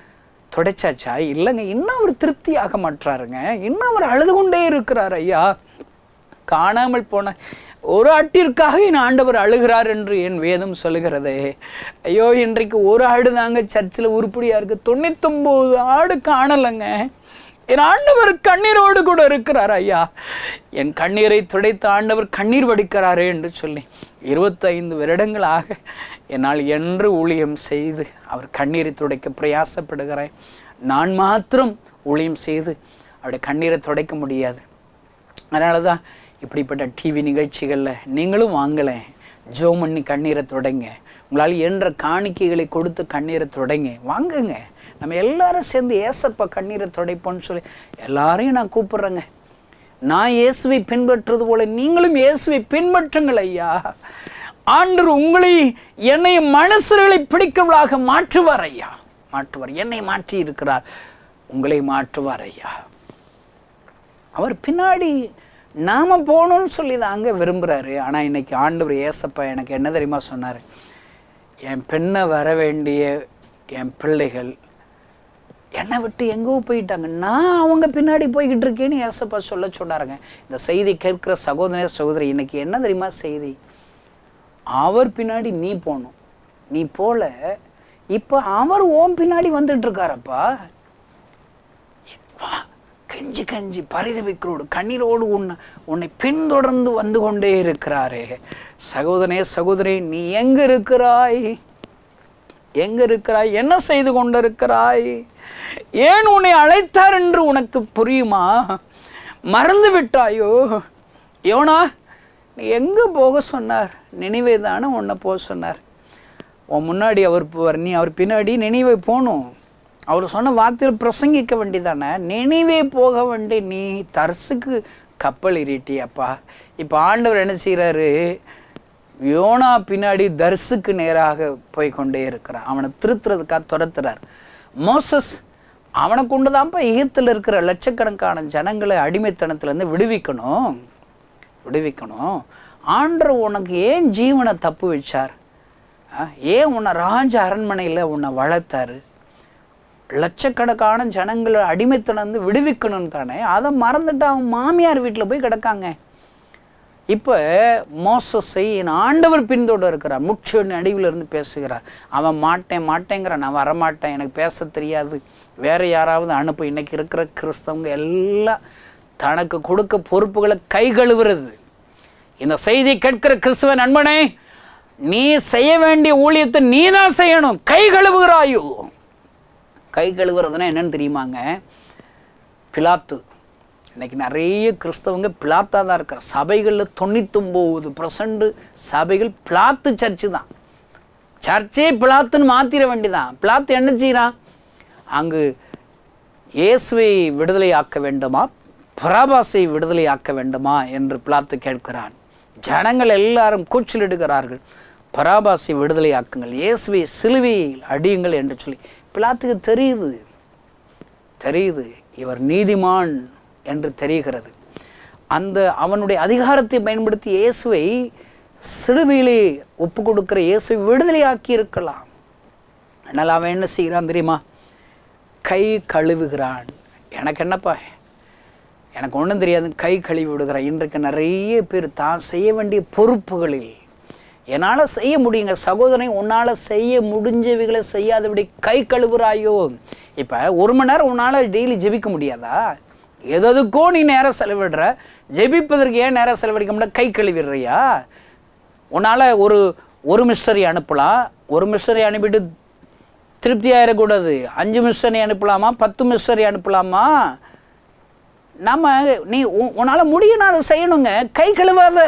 துடைச்சாச்சா இல்லைங்க இன்னும் அவர் திருப்தி ஆக மாட்டாருங்க இன்னும் அவர் அழுது கொண்டே இருக்கிறார் ஐயா காணாமல் போன ஒரு ஆட்டிற்காக என் ஆண்டவர் அழுகிறார் என்று என் வேதம் சொல்லுகிறதே ஐயோ இன்றைக்கு ஒரு ஆடு தாங்க சர்ச்சில் உருப்படியா இருக்கு தொண்ணூத்தொம்பது ஆடு காணலைங்க என் ஆண்டவர் கண்ணீரோடு கூட இருக்கிறார் ஐயா என் கண்ணீரை துடைத்த ஆண்டவர் கண்ணீர் வடிக்கிறாரே என்று சொல்லி இருபத்தைந்து வருடங்களாக என்னால் என்று ஊழியம் செய்து அவர் கண்ணீரை துடைக்க பிரயாசப்படுகிறேன் நான் மாத்திரம் ஊழியம் செய்து அவருடைய கண்ணீரை துடைக்க முடியாது அதனால தான் இப்படிப்பட்ட டிவி நிகழ்ச்சிகளில் நீங்களும் வாங்கலை ஜோ பண்ணி கண்ணீரை தொடங்க உங்களால் என்ற காணிக்கைகளை கொடுத்து கண்ணீரை தொடங்க வாங்குங்க நம்ம எல்லாரும் சேர்ந்து ஏசப்பா கண்ணீரை துடைப்போம்னு சொல்லி எல்லாரையும் நான் கூப்பிடுறேங்க நான் இயேசுவை பின்பற்றுவது போல நீங்களும் இயேசுவை பின்பற்றுங்கள் ஐயா ஆண்டவர் உங்களை என்னை மனுஷர்களை பிடிக்கிறவளாக மாற்றுவார் ஐயா மாற்றுவார் என்னை மாற்றி இருக்கிறார் உங்களை மாற்றுவார் ஐயா அவர் பின்னாடி நாம போகணும்னு சொல்லி தாங்க விரும்புகிறாரு ஆனால் இன்னைக்கு ஆண்டவர் ஏசப்பா எனக்கு என்ன தெரியுமா சொன்னார் என் பெண்ணை வர வேண்டிய என் பிள்ளைகள் என்னை விட்டு எங்கோ போயிட்டாங்க நான் அவங்க பின்னாடி போய்கிட்டு இருக்கேன்னு ஏசப்பா சொல்ல சொன்னாருங்க இந்த செய்தி கேட்கிற சகோதர சகோதரி இன்னைக்கு என்ன தெரியுமா செய்தி அவர் பின்னாடி நீ போகணும் நீ போல இப்போ அவர் ஓம் பின்னாடி வந்துட்டு இருக்காரப்பா வா, கெஞ்சி கெஞ்சி பரிதவிக்கிறோடு கண்ணீரோடு உன்னை உன்னை பின்தொடர்ந்து வந்து கொண்டே இருக்கிறாரே சகோதரனே சகோதரி நீ எங்க இருக்கிறாய் எங்க இருக்கிறாய் என்ன செய்து கொண்டிருக்கிறாய் ஏன் உன்னை அழைத்தார் என்று உனக்கு புரியுமா மறந்து விட்டாயோ யோனா நீ எங்க போக சொன்னார் நினைவே தானே உன்னை போக சொன்னார் உன் முன்னாடி அவர் போவார் நீ அவர் பின்னாடி நினைவே போகணும் அவர் சொன்ன வார்த்தையில் பிரசங்கிக்க வேண்டியதானே நினைவே போக வேண்டி நீ தர்சுக்கு கப்பல் ஏறிட்டியாப்பா இப்போ ஆண்டவர் என்ன செய்கிறாரு யோனா பின்னாடி தர்சுக்கு நேராக போய் கொண்டே இருக்கிறான் அவனை திருத்துறதுக்காக துரத்துறார் மோசஸ் அவனை கொண்டு தான்ப்பா எகிப்தில் இருக்கிற லட்சக்கணக்கான ஜனங்களை அடிமைத்தனத்துலேருந்து விடுவிக்கணும் விடுவிக்கணும் ஆண்டவர் உனக்கு ஏன் ஜீவனை தப்பு வச்சார் ஆ, ஏன் உன்னை ராஜ அரண்மனையில் உன்னை வளர்த்தாரு லட்சக்கணக்கான ஜனங்களை அடிமைத்தனந்து விடுவிக்கணும்னு தானே அதை மறந்துட்டு அவன் மாமியார் வீட்டில் போய் கிடக்காங்க இப்போ மோசஸை என் ஆண்டவர் பின்தொடர் இருக்கிறார் முட்சு நடுவில் இருந்து பேசுகிறார் அவன் மாட்டேன் மாட்டேங்கிறான் நான் வரமாட்டேன் எனக்கு பேச தெரியாது வேற யாராவது அனுப்பு இன்னைக்கு இருக்கிற கிறிஸ்தவங்க எல்லாம் தனக்கு கொடுக்க பொறுப்புகளை கை கழுவுறது இந்த செய்தி கேட்கிற கிறிஸ்துவ நண்பனே நீ செய்ய வேண்டிய ஊழியத்தை நீ தான் செய்யணும் கை கழுவுகிறாயோ கை கழுவுறதுன்னா என்னன்னு தெரியுமாங்க பிலாத்து இன்னைக்கு நிறைய கிறிஸ்தவங்க பிளாத்தா தான் இருக்கிற சபைகளில் தொண்ணூத்தொம்பது பர்சன்ட் சபைகள் பிளாத்து சர்ச்சு தான் சர்ச்சே பிளாத்துன்னு மாத்திர வேண்டியதான் பிளாத்து என்ன செய்கிறான் அங்கு இயேசுவை விடுதலை ஆக்க வேண்டுமா பராபாசை விடுதலை ஆக்க வேண்டுமா என்று பிளாத்து கேட்கிறான் ஜனங்கள் எல்லாரும் கூச்சலிடுகிறார்கள் பராபாசை விடுதலை ஆக்குங்கள் இயேசுவை சிலுவையில் அடியுங்கள் என்று சொல்லி பிளாத்துக்கு தெரியுது தெரியுது இவர் நீதிமான் என்று தெரிகிறது அந்த அவனுடைய அதிகாரத்தை பயன்படுத்தி இயேசுவை சிலுவையிலே ஒப்பு கொடுக்கிற இயேசுவை விடுதலையாக்கி இருக்கலாம் அதனால் அவன் என்ன செய்கிறான் தெரியுமா கை கழுவுகிறான் எனக்கு என்னப்பா எனக்கு ஒன்றும் தெரியாது கை கழுவி விடுகிறான் இன்றைக்கு நிறைய பேர் தான் செய்ய வேண்டிய பொறுப்புகளில் என்னால் செய்ய முடியுங்க சகோதரனை உன்னால் செய்ய முடிஞ்சவைகளை செய்யாதபடி கை கழுவுறாயோ இப்போ ஒரு மணி நேரம் உன்னால் டெய்லி ஜெபிக்க முடியாதா எதுக்கோ நீ நேரம் செலவிடுற ஜெபிப்பதற்கு ஏன் நேரம் செலவழிக்க முடியாது கை கழுவிடுறியா உன்னால் ஒரு ஒரு மிஸ்டரி அனுப்பலாம் ஒரு மிஸ்டரி அனுப்பிட்டு திருப்தி ஆயிடக்கூடாது அஞ்சு மிஸ்டரி அனுப்பலாமா பத்து மிஸ்டரி அனுப்பலாமா நம்ம நீ உ- உன்னால முடியும் அதை செய்யணுங்க கை கழுவாத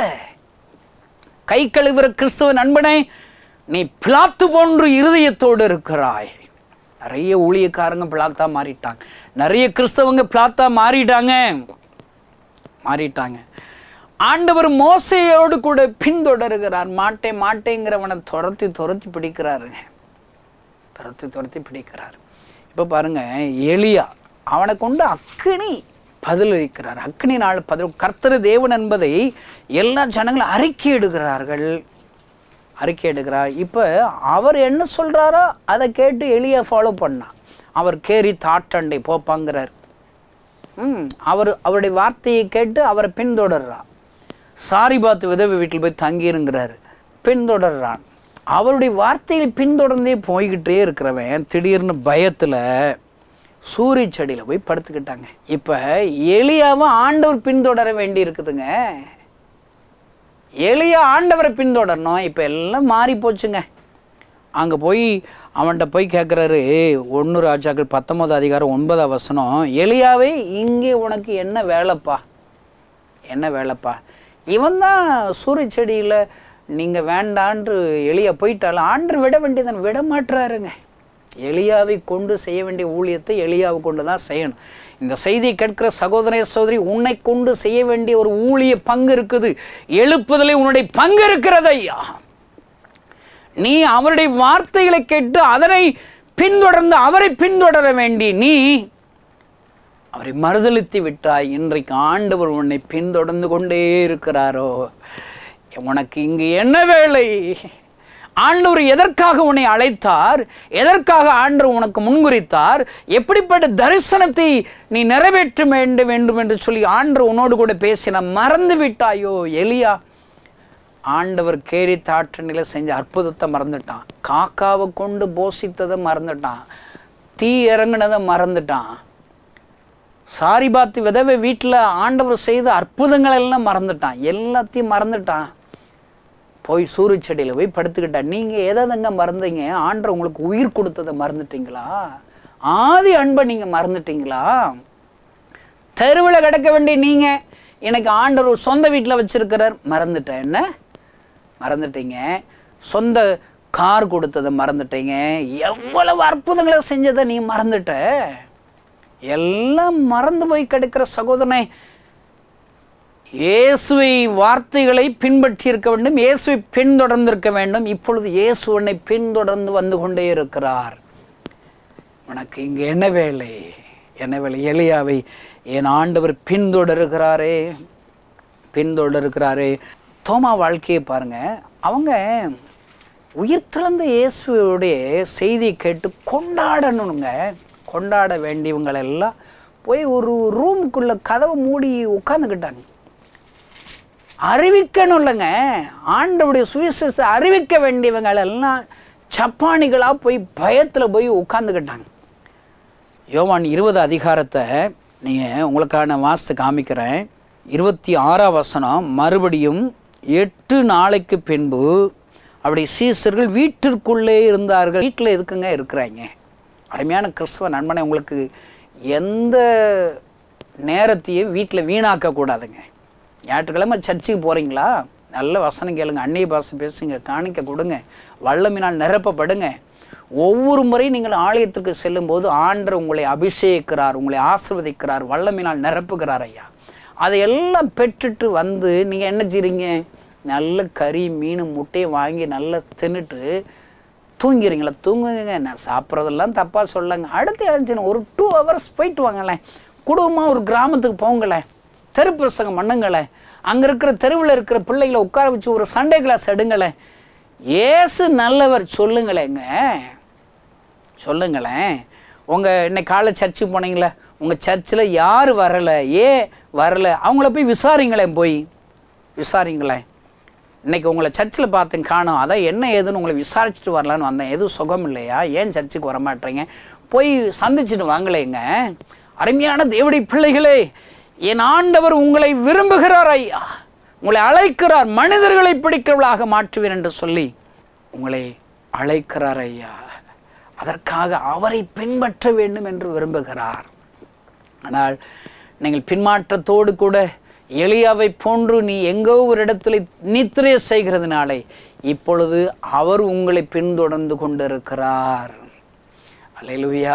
கை கழுவுற கிறிஸ்துவ நண்பனே நீ பிளாத்து போன்று இருதயத்தோடு இருக்கிறாய் நிறைய ஊழியக்காரங்க பிளாத்தா மாறிட்டாங்க நிறைய கிறிஸ்தவங்க பிளாத்தா மாறிட்டாங்க மாறிட்டாங்க ஆண்டவர் மோசையோடு கூட பின்தொடருகிறார் மாட்டேன் மாட்டேங்கிறவனை துரத்தி துரத்தி பிடிக்கிறாருங்க துரத்தி துரத்தி பிடிக்கிறார் இப்போ பாருங்க எலியா அவனை கொண்டு அக்கினி பதிலளிக்கிறார் அக்கினி நாள் பதில் கர்த்தர் தேவன் என்பதை எல்லா ஜனங்களும் அறிக்கையிடுகிறார்கள் அறிக்கையிடுகிறார் இப்போ அவர் என்ன சொல்றாரோ அதை கேட்டு எலியா ஃபாலோ பண்ணான் அவர் கேரி தாட்டண்டை போப்பாங்கிறார் ம் அவர் அவருடைய வார்த்தையை கேட்டு அவரை பின்தொடர்றான் சாரிபாத் விதவை வீட்டில் போய் தங்கியிருங்கிறாரு பின்தொடர்றான் அவருடைய வார்த்தையில் பின்தொடர்ந்தே போய்கிட்டே இருக்கிறவன் திடீர்னு பயத்தில் சூரிய செடியில் போய் படுத்துக்கிட்டாங்க இப்போ எலியாவை ஆண்டவர் பின்தொடர வேண்டி இருக்குதுங்க எலியா ஆண்டவரை பின்தொடரணும் இப்போ எல்லாம் மாறி போச்சுங்க அங்கே போய் அவன்கிட்ட போய் கேட்குறாரு ஒன்று ராஜாக்கள் பத்தொன்பது அதிகாரம் ஒன்பதாம் வசனம் எலியாவே இங்கே உனக்கு என்ன வேலைப்பா என்ன வேலைப்பா இவன் தான் சூரிய செடியில் நீங்கள் வேண்டான்று எலியா போயிட்டாலும் ஆண்டு விட வேண்டியதன் விட மாட்டுறாருங்க எலியாவை கொண்டு செய்ய வேண்டிய ஊழியத்தை எலியாவை கொண்டு தான் செய்யணும் இந்த செய்தியை கேட்கிற சகோதர சகோதரி உன்னை கொண்டு செய்ய வேண்டிய ஒரு ஊழிய பங்கு இருக்குது எழுப்புதலே உன்னுடைய பங்கு இருக்கிறது ஐயா நீ அவருடைய வார்த்தைகளை கேட்டு அதனை பின்தொடர்ந்து அவரை பின்தொடர வேண்டி நீ அவரை மறுதளித்து விட்டாய் இன்றைக்கு ஆண்டவர் உன்னை பின்தொடர்ந்து கொண்டே இருக்கிறாரோ உனக்கு இங்கு என்ன வேலை ஆண்டவர் எதற்காக உன்னை அழைத்தார் எதற்காக ஆண்டவர் உனக்கு முன்குறித்தார் எப்படிப்பட்ட தரிசனத்தை நீ நிறைவேற்ற வேண்டும் வேண்டும் என்று சொல்லி ஆண்டவர் உன்னோடு கூட பேசின மறந்து விட்டாயோ எலியா ஆண்டவர் கேரி தாற்றனில செஞ்ச அற்புதத்தை மறந்துட்டான் காக்காவை கொண்டு போஷித்ததை மறந்துட்டான் தீ இறங்குனதை மறந்துட்டான் சாரிபாத்து விதவை வீட்டில் ஆண்டவர் செய்த அற்புதங்கள் எல்லாம் மறந்துட்டான் எல்லாத்தையும் மறந்துட்டான் போய் சூரிய செடியில் போய் படுத்துக்கிட்டான் நீங்கள் எதாவதுங்க மறந்தீங்க ஆண்டவர் உங்களுக்கு உயிர் கொடுத்ததை மறந்துட்டீங்களா ஆதி அன்பை நீங்கள் மறந்துட்டீங்களா தெருவில் கிடக்க வேண்டிய நீங்கள் எனக்கு ஆண்டவர் ஒரு சொந்த வீட்டில் வச்சிருக்கிறார் மறந்துட்டேன் என்ன மறந்துட்டீங்க சொந்த கார் கொடுத்ததை மறந்துட்டீங்க எவ்வளவு அற்புதங்களை செஞ்சதை நீ மறந்துட்ட எல்லாம் மறந்து போய் கிடக்கிற சகோதரனை இயேசுவை வார்த்தைகளை பின்பற்றி இருக்க வேண்டும் இயேசுவை பின்தொடர்ந்து இருக்க வேண்டும் இப்பொழுது இயேசு உன்னை பின்தொடர்ந்து வந்து கொண்டே இருக்கிறார் உனக்கு இங்கு என்ன வேலை என்ன வேலை எலியாவை என் ஆண்டவர் பின்தொடருகிறாரே பின்தொடருகிறாரே தோமா வாழ்க்கையை பாருங்க அவங்க உயிர்த்தெழுந்த இயேசுடைய செய்தியை கேட்டு கொண்டாடணுங்க கொண்டாட வேண்டியவங்களெல்லாம் போய் ஒரு ரூமுக்குள்ள கதவை மூடி உட்காந்துக்கிட்டாங்க அறிவிக்கணும் இல்லைங்க ஆண்டவுடைய சுவிசேஷத்தை அறிவிக்க வேண்டியவங்க எல்லாம் சப்பானிகளாக போய் பயத்தில் போய் உட்காந்துக்கிட்டாங்க யோவான் இருபது அதிகாரத்தை நீங்கள் உங்களுக்கான வாசத்தை காமிக்கிறேன் இருபத்தி ஆறாம் வசனம் மறுபடியும் எட்டு நாளைக்கு பின்பு அப்படி சீசர்கள் வீட்டிற்குள்ளே இருந்தார்கள் வீட்டில் எதுக்குங்க இருக்கிறாங்க அருமையான கிறிஸ்தவ நண்பனை உங்களுக்கு எந்த நேரத்தையும் வீட்டில் வீணாக்க கூடாதுங்க ஞாயிற்றுக்கிழமை சர்ச்சுக்கு போகிறீங்களா நல்ல வசனம் கேளுங்க அந்நிய பாஷை பேசுங்க காணிக்க கொடுங்க வல்லமினால் நிரப்பப்படுங்க ஒவ்வொரு முறையும் நீங்கள் ஆலயத்துக்கு செல்லும்போது ஆண்டர் உங்களை அபிஷேகிக்கிறார் உங்களை ஆசிர்வதிக்கிறார் வல்லமினால் நிரப்புகிறார் ஐயா அதையெல்லாம் பெற்றுட்டு வந்து நீங்கள் என்ன செய்றீங்க நல்ல கறி மீன் முட்டையை வாங்கி நல்லா தின்னுட்டு தூங்கிறீங்களா தூங்குங்க நான் சாப்பிட்றதெல்லாம் தப்பாக சொல்லங்க அடுத்து எழுந்துச்சுன்னு ஒரு டூ ஹவர்ஸ் போயிட்டு வாங்களேன் குடும்பமாக ஒரு கிராமத்துக்கு போங்களேன் தெரு பிரசங்கம் பண்ணுங்களேன் அங்கே இருக்கிற தெருவில் இருக்கிற பிள்ளைகளை உட்கார வச்சு ஒரு சண்டே கிளாஸ் எடுங்களேன் ஏசு நல்லவர் சொல்லுங்களேங்க சொல்லுங்களேன் உங்கள் இன்னைக்கு காலை சர்ச்சுக்கு போனீங்களே உங்கள் சர்ச்சில் யார் வரலை ஏன் வரலை அவங்கள போய் விசாரிங்களேன் போய் விசாரிங்களேன் இன்னைக்கு உங்களை சர்ச்சில் பார்த்தேன் காணோம் அதான் என்ன ஏதுன்னு உங்களை விசாரிச்சுட்டு வரலான்னு வந்தேன் எதுவும் சுகம் இல்லையா ஏன் சர்ச்சுக்கு வர மாட்டேறீங்க போய் சந்திச்சுட்டு வாங்களேங்க அருமையான தேவடி பிள்ளைகளே என் ஆண்டவர் உங்களை விரும்புகிறார் ஐயா உங்களை அழைக்கிறார் மனிதர்களை பிடிக்கிறவளாக மாற்றுவேன் என்று சொல்லி உங்களை அழைக்கிறார் ஐயா அதற்காக அவரை பின்பற்ற வேண்டும் என்று விரும்புகிறார் ஆனால் நீங்கள் பின்மாற்றத்தோடு கூட எளியாவை போன்று நீ எங்கோ ஒரு இடத்துல நித்திரை செய்கிறதுனாலே இப்பொழுது அவர் உங்களை பின்தொடர்ந்து கொண்டிருக்கிறார் அல்லேலூயா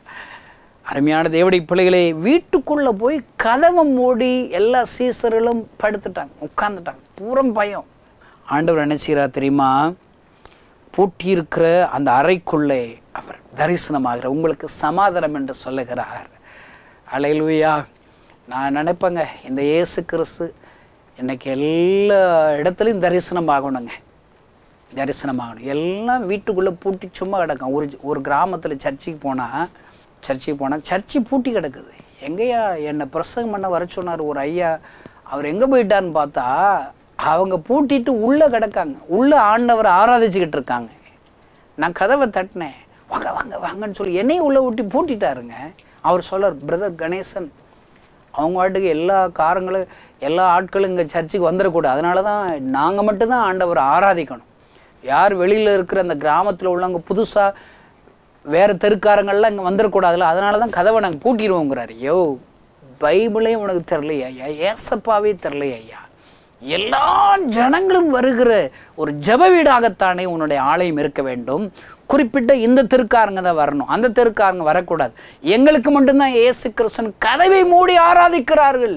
அருமையான தேவடி பிள்ளைகளே வீட்டுக்குள்ளே போய் கதவை மூடி எல்லா சீசர்களும் படுத்துட்டாங்க உட்காந்துட்டாங்க பூரம் பயம் ஆண்டவர் என்ன செய்கிறார் தெரியுமா பூட்டியிருக்கிற அந்த அறைக்குள்ளே அவர் தரிசனமாகிற உங்களுக்கு சமாதானம் என்று சொல்லுகிறார் அலையிலுயா நான் நினைப்பேங்க இந்த இயேசு கிறிஸ்து இன்னைக்கு எல்லா இடத்துலையும் தரிசனம் ஆகணுங்க தரிசனமாகணும் எல்லாம் வீட்டுக்குள்ளே பூட்டி சும்மா கிடக்கும் ஒரு ஒரு கிராமத்தில் சர்ச்சுக்கு போனால் சர்ச்சுக்கு போனால் சர்ச்சு பூட்டி கிடக்குது எங்கேயா என்னை பிரசங்கம் பண்ண வர சொன்னார் ஒரு ஐயா அவர் எங்கே போயிட்டான்னு பார்த்தா அவங்க பூட்டிட்டு உள்ளே கிடக்காங்க உள்ளே ஆண்டவரை ஆராதிச்சுக்கிட்டு இருக்காங்க நான் கதவை தட்டினேன் வாங்க வாங்க வாங்கன்னு சொல்லி என்னையும் உள்ளே ஊட்டி பூட்டிட்டாருங்க அவர் சொல்றார் பிரதர் கணேசன் அவங்க வாட்டுக்கு எல்லா காரங்களும் எல்லா ஆட்களும் இங்கே சர்ச்சுக்கு வந்துடக்கூடாது அதனால தான் நாங்கள் மட்டும்தான் ஆண்டவரை ஆராதிக்கணும் யார் வெளியில் இருக்கிற அந்த கிராமத்தில் உள்ளவங்க புதுசாக வேறு தெருக்காரங்கள்லாம் இங்கே வந்துடக்கூடாதுல்ல அதனால தான் கதவை நாங்கள் பூட்டிடுவோங்கிறாரு யோ பைபிளே உனக்கு தெரிலையா ஐயா ஏசப்பாவே தெரிலையா ஐயா எல்லா ஜனங்களும் வருகிற ஒரு ஜெப வீடாகத்தானே உன்னுடைய ஆலயம் இருக்க வேண்டும் குறிப்பிட்ட இந்த தெருக்காரங்க தான் வரணும் அந்த தெருக்காரங்க வரக்கூடாது எங்களுக்கு மட்டும்தான் இயேசு கிறிஸ்தன் கதவை மூடி ஆராதிக்கிறார்கள்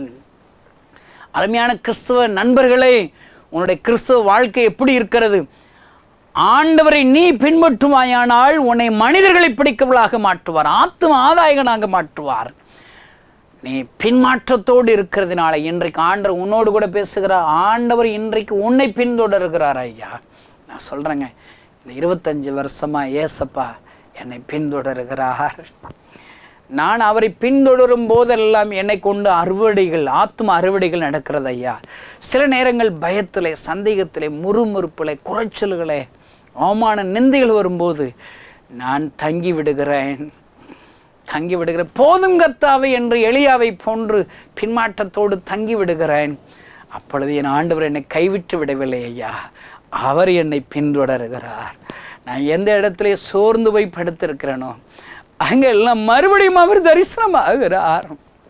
அருமையான கிறிஸ்துவ நண்பர்களே உன்னுடைய கிறிஸ்துவ வாழ்க்கை எப்படி இருக்கிறது ஆண்டவரை நீ பின்பற்றுவாயானால் உன்னை மனிதர்களை பிடிக்கவளாக மாற்றுவார் ஆத்தும ஆதாயகனாக மாற்றுவார் நீ பின்மாற்றத்தோடு இருக்கிறதுனால இன்றைக்கு ஆண்டவர் உன்னோடு கூட பேசுகிறார் ஆண்டவர் இன்றைக்கு உன்னை பின்தொடர்கிறார் ஐயா நான் சொல்கிறேங்க இந்த இருபத்தஞ்சு வருஷமா ஏசப்பா என்னை பின்தொடர்கிறார் நான் அவரை பின்தொடரும் போதெல்லாம் என்னை கொண்டு அறுவடைகள் ஆத்ம அறுவடைகள் நடக்கிறது ஐயா சில நேரங்கள் பயத்திலே சந்தேகத்திலே முறுமுறுப்பிலே குறைச்சல்களே அவமான நிந்தைகள் வரும்போது நான் தங்கி விடுகிறேன் தங்கி விடுகிறேன் போதும் கத்தாவை என்று எளியாவை போன்று பின்மாற்றத்தோடு தங்கி விடுகிறேன் அப்பொழுது என் ஆண்டவர் என்னை கைவிட்டு விடவில்லை ஐயா அவர் என்னை பின்தொடருகிறார் நான் எந்த இடத்துல சோர்ந்து போய் படுத்திருக்கிறேனோ அங்கே எல்லாம் மறுபடியும் அவர் தரிசனமாகிறார்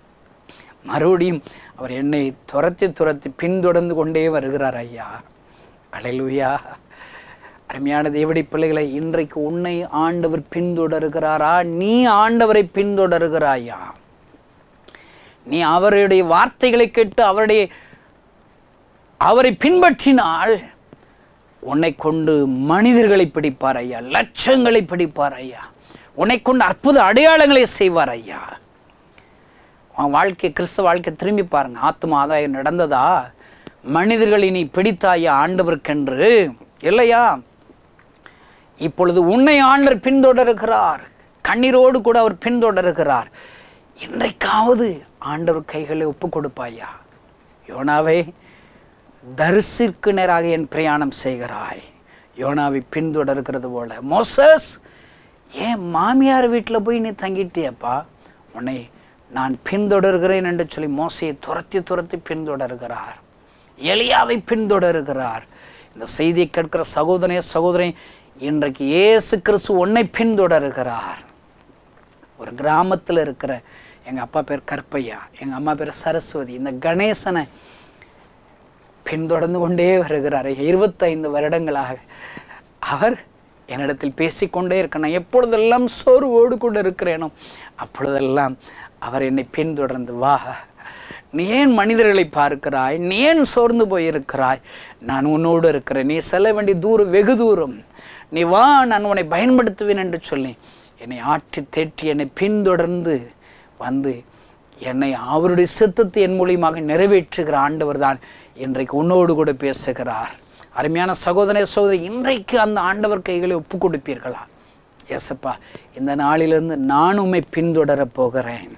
மறுபடியும் அவர் என்னை துரத்தி துரத்தி பின்தொடர்ந்து கொண்டே வருகிறார் ஐயா அலையிலுயா அருமையான தேவடி பிள்ளைகளை இன்றைக்கு உன்னை ஆண்டவர் பின்தொடருகிறாரா நீ ஆண்டவரை பின்தொடருகிறாயா நீ அவருடைய வார்த்தைகளை கேட்டு அவருடைய அவரை பின்பற்றினால் உன்னை கொண்டு மனிதர்களை பிடிப்பார் ஐயா லட்சங்களை பிடிப்பார் ஐயா உன்னை கொண்டு அற்புத அடையாளங்களை செய்வார் ஐயா உன் வாழ்க்கை கிறிஸ்தவ வாழ்க்கை திரும்பி பாருங்க ஆத்ம ஆதாயம் நடந்ததா மனிதர்களை நீ பிடித்தாயா ஆண்டவருக்கென்று இல்லையா இப்பொழுது உன்னை ஆண்டவர் பின்தொடருகிறார் கண்ணீரோடு கூட அவர் பின்தொடருகிறார் இன்றைக்காவது ஆண்டவர் கைகளை ஒப்பு கொடுப்பாயா யோனாவே தரிசிற்கு நேராக என் பிரயாணம் செய்கிறாய் யோனாவை பின்தொடர்கிறது போல மோசஸ் ஏன் மாமியார் வீட்டில் போய் நீ தங்கிட்டியப்பா உன்னை நான் பின்தொடர்கிறேன் என்று சொல்லி மோசையை துரத்தி துரத்தி பின்தொடர்கிறார் எலியாவை பின்தொடருகிறார் இந்த செய்தியை கேட்கிற சகோதரனே சகோதரன் இன்றைக்கு இயேசு கிறிஸ்து உன்னை பின்தொடருகிறார் ஒரு கிராமத்தில் இருக்கிற எங்கள் அப்பா பேர் கற்பையா எங்கள் அம்மா பேர் சரஸ்வதி இந்த கணேசனை பின்தொடர்ந்து கொண்டே வருகிறார் இருபத்தைந்து வருடங்களாக அவர் என்னிடத்தில் பேசிக்கொண்டே இருக்க நான் எப்பொழுதெல்லாம் சோர்வோடு கூட இருக்கிறேனோ அப்பொழுதெல்லாம் அவர் என்னை பின்தொடர்ந்து வா நீ ஏன் மனிதர்களை பார்க்கிறாய் நீ ஏன் சோர்ந்து போயிருக்கிறாய் நான் உன்னோடு இருக்கிறேன் நீ செல்ல வேண்டிய தூரம் வெகு தூரம் நீ வா நான் உன்னை பயன்படுத்துவேன் என்று சொல்லி என்னை ஆட்டி தேற்றி என்னை பின்தொடர்ந்து வந்து என்னை அவருடைய சித்தத்தை என் மூலியமாக நிறைவேற்றுகிற ஆண்டவர் தான் இன்றைக்கு உன்னோடு கூட பேசுகிறார் அருமையான சகோதர சகோதரி இன்றைக்கு அந்த ஆண்டவர் கைகளை ஒப்பு கொடுப்பீர்களா எஸ்ப்பா இந்த நாளிலிருந்து நான் உம்மை பின்தொடரப் போகிறேன்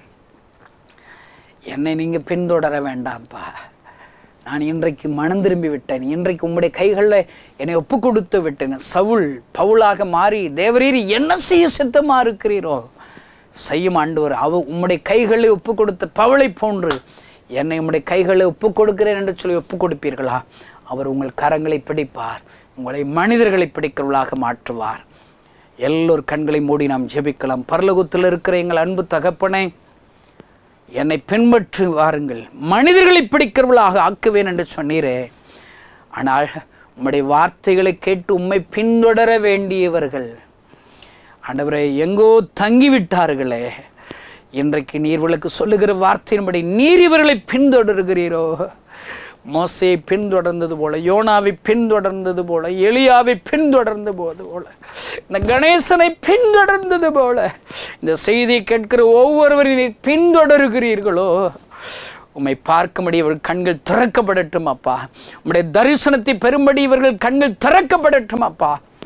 என்னை நீங்கள் பின்தொடர வேண்டாம்ப்பா நான் இன்றைக்கு மனம் திரும்பி விட்டேன் இன்றைக்கு உம்முடைய கைகளில் என்னை ஒப்பு கொடுத்து விட்டேன் சவுல் பவுலாக மாறி தேவரீர் என்ன செய்ய சித்தமா இருக்கிறீரோ செய்யும் ஆண்டவர் அவ உம்முடைய கைகளை ஒப்பு கொடுத்த பவுளை போன்று என்னை உம்முடைய கைகளை ஒப்பு கொடுக்கிறேன் என்று சொல்லி ஒப்பு கொடுப்பீர்களா அவர் உங்கள் கரங்களை பிடிப்பார் உங்களை மனிதர்களை பிடிக்கிறவர்களாக மாற்றுவார் எல்லோர் கண்களை மூடி நாம் ஜெபிக்கலாம் பரலோகத்தில் இருக்கிற எங்கள் அன்பு தகப்பனே என்னை பின்பற்றி வாருங்கள் மனிதர்களை பிடிக்கிறவர்களாக ஆக்குவேன் என்று சொன்னீரே ஆனால் உம்முடைய வார்த்தைகளை கேட்டு உம்மை பின்தொடர வேண்டியவர்கள் ஆண்டவரே எங்கோ தங்கிவிட்டார்களே இன்றைக்கு நீர் விளக்கு சொல்லுகிற வார்த்தையின்படி நீர் இவர்களை பின்தொடர்கிறீரோ மோசையை பின்தொடர்ந்தது போல யோனாவை பின்தொடர்ந்தது போல எலியாவை பின்தொடர்ந்து போது போல இந்த கணேசனை பின்தொடர்ந்தது போல இந்த செய்தியை கேட்கிற ஒவ்வொருவரையும் நீர் பின்தொடர்கிறீர்களோ உம்மை பார்க்கும்படி இவர்கள் கண்கள் திறக்கப்படட்டும் அப்பா உம்முடைய தரிசனத்தை பெறும்படி இவர்கள் கண்கள் திறக்கப்படட்டும் அப்பா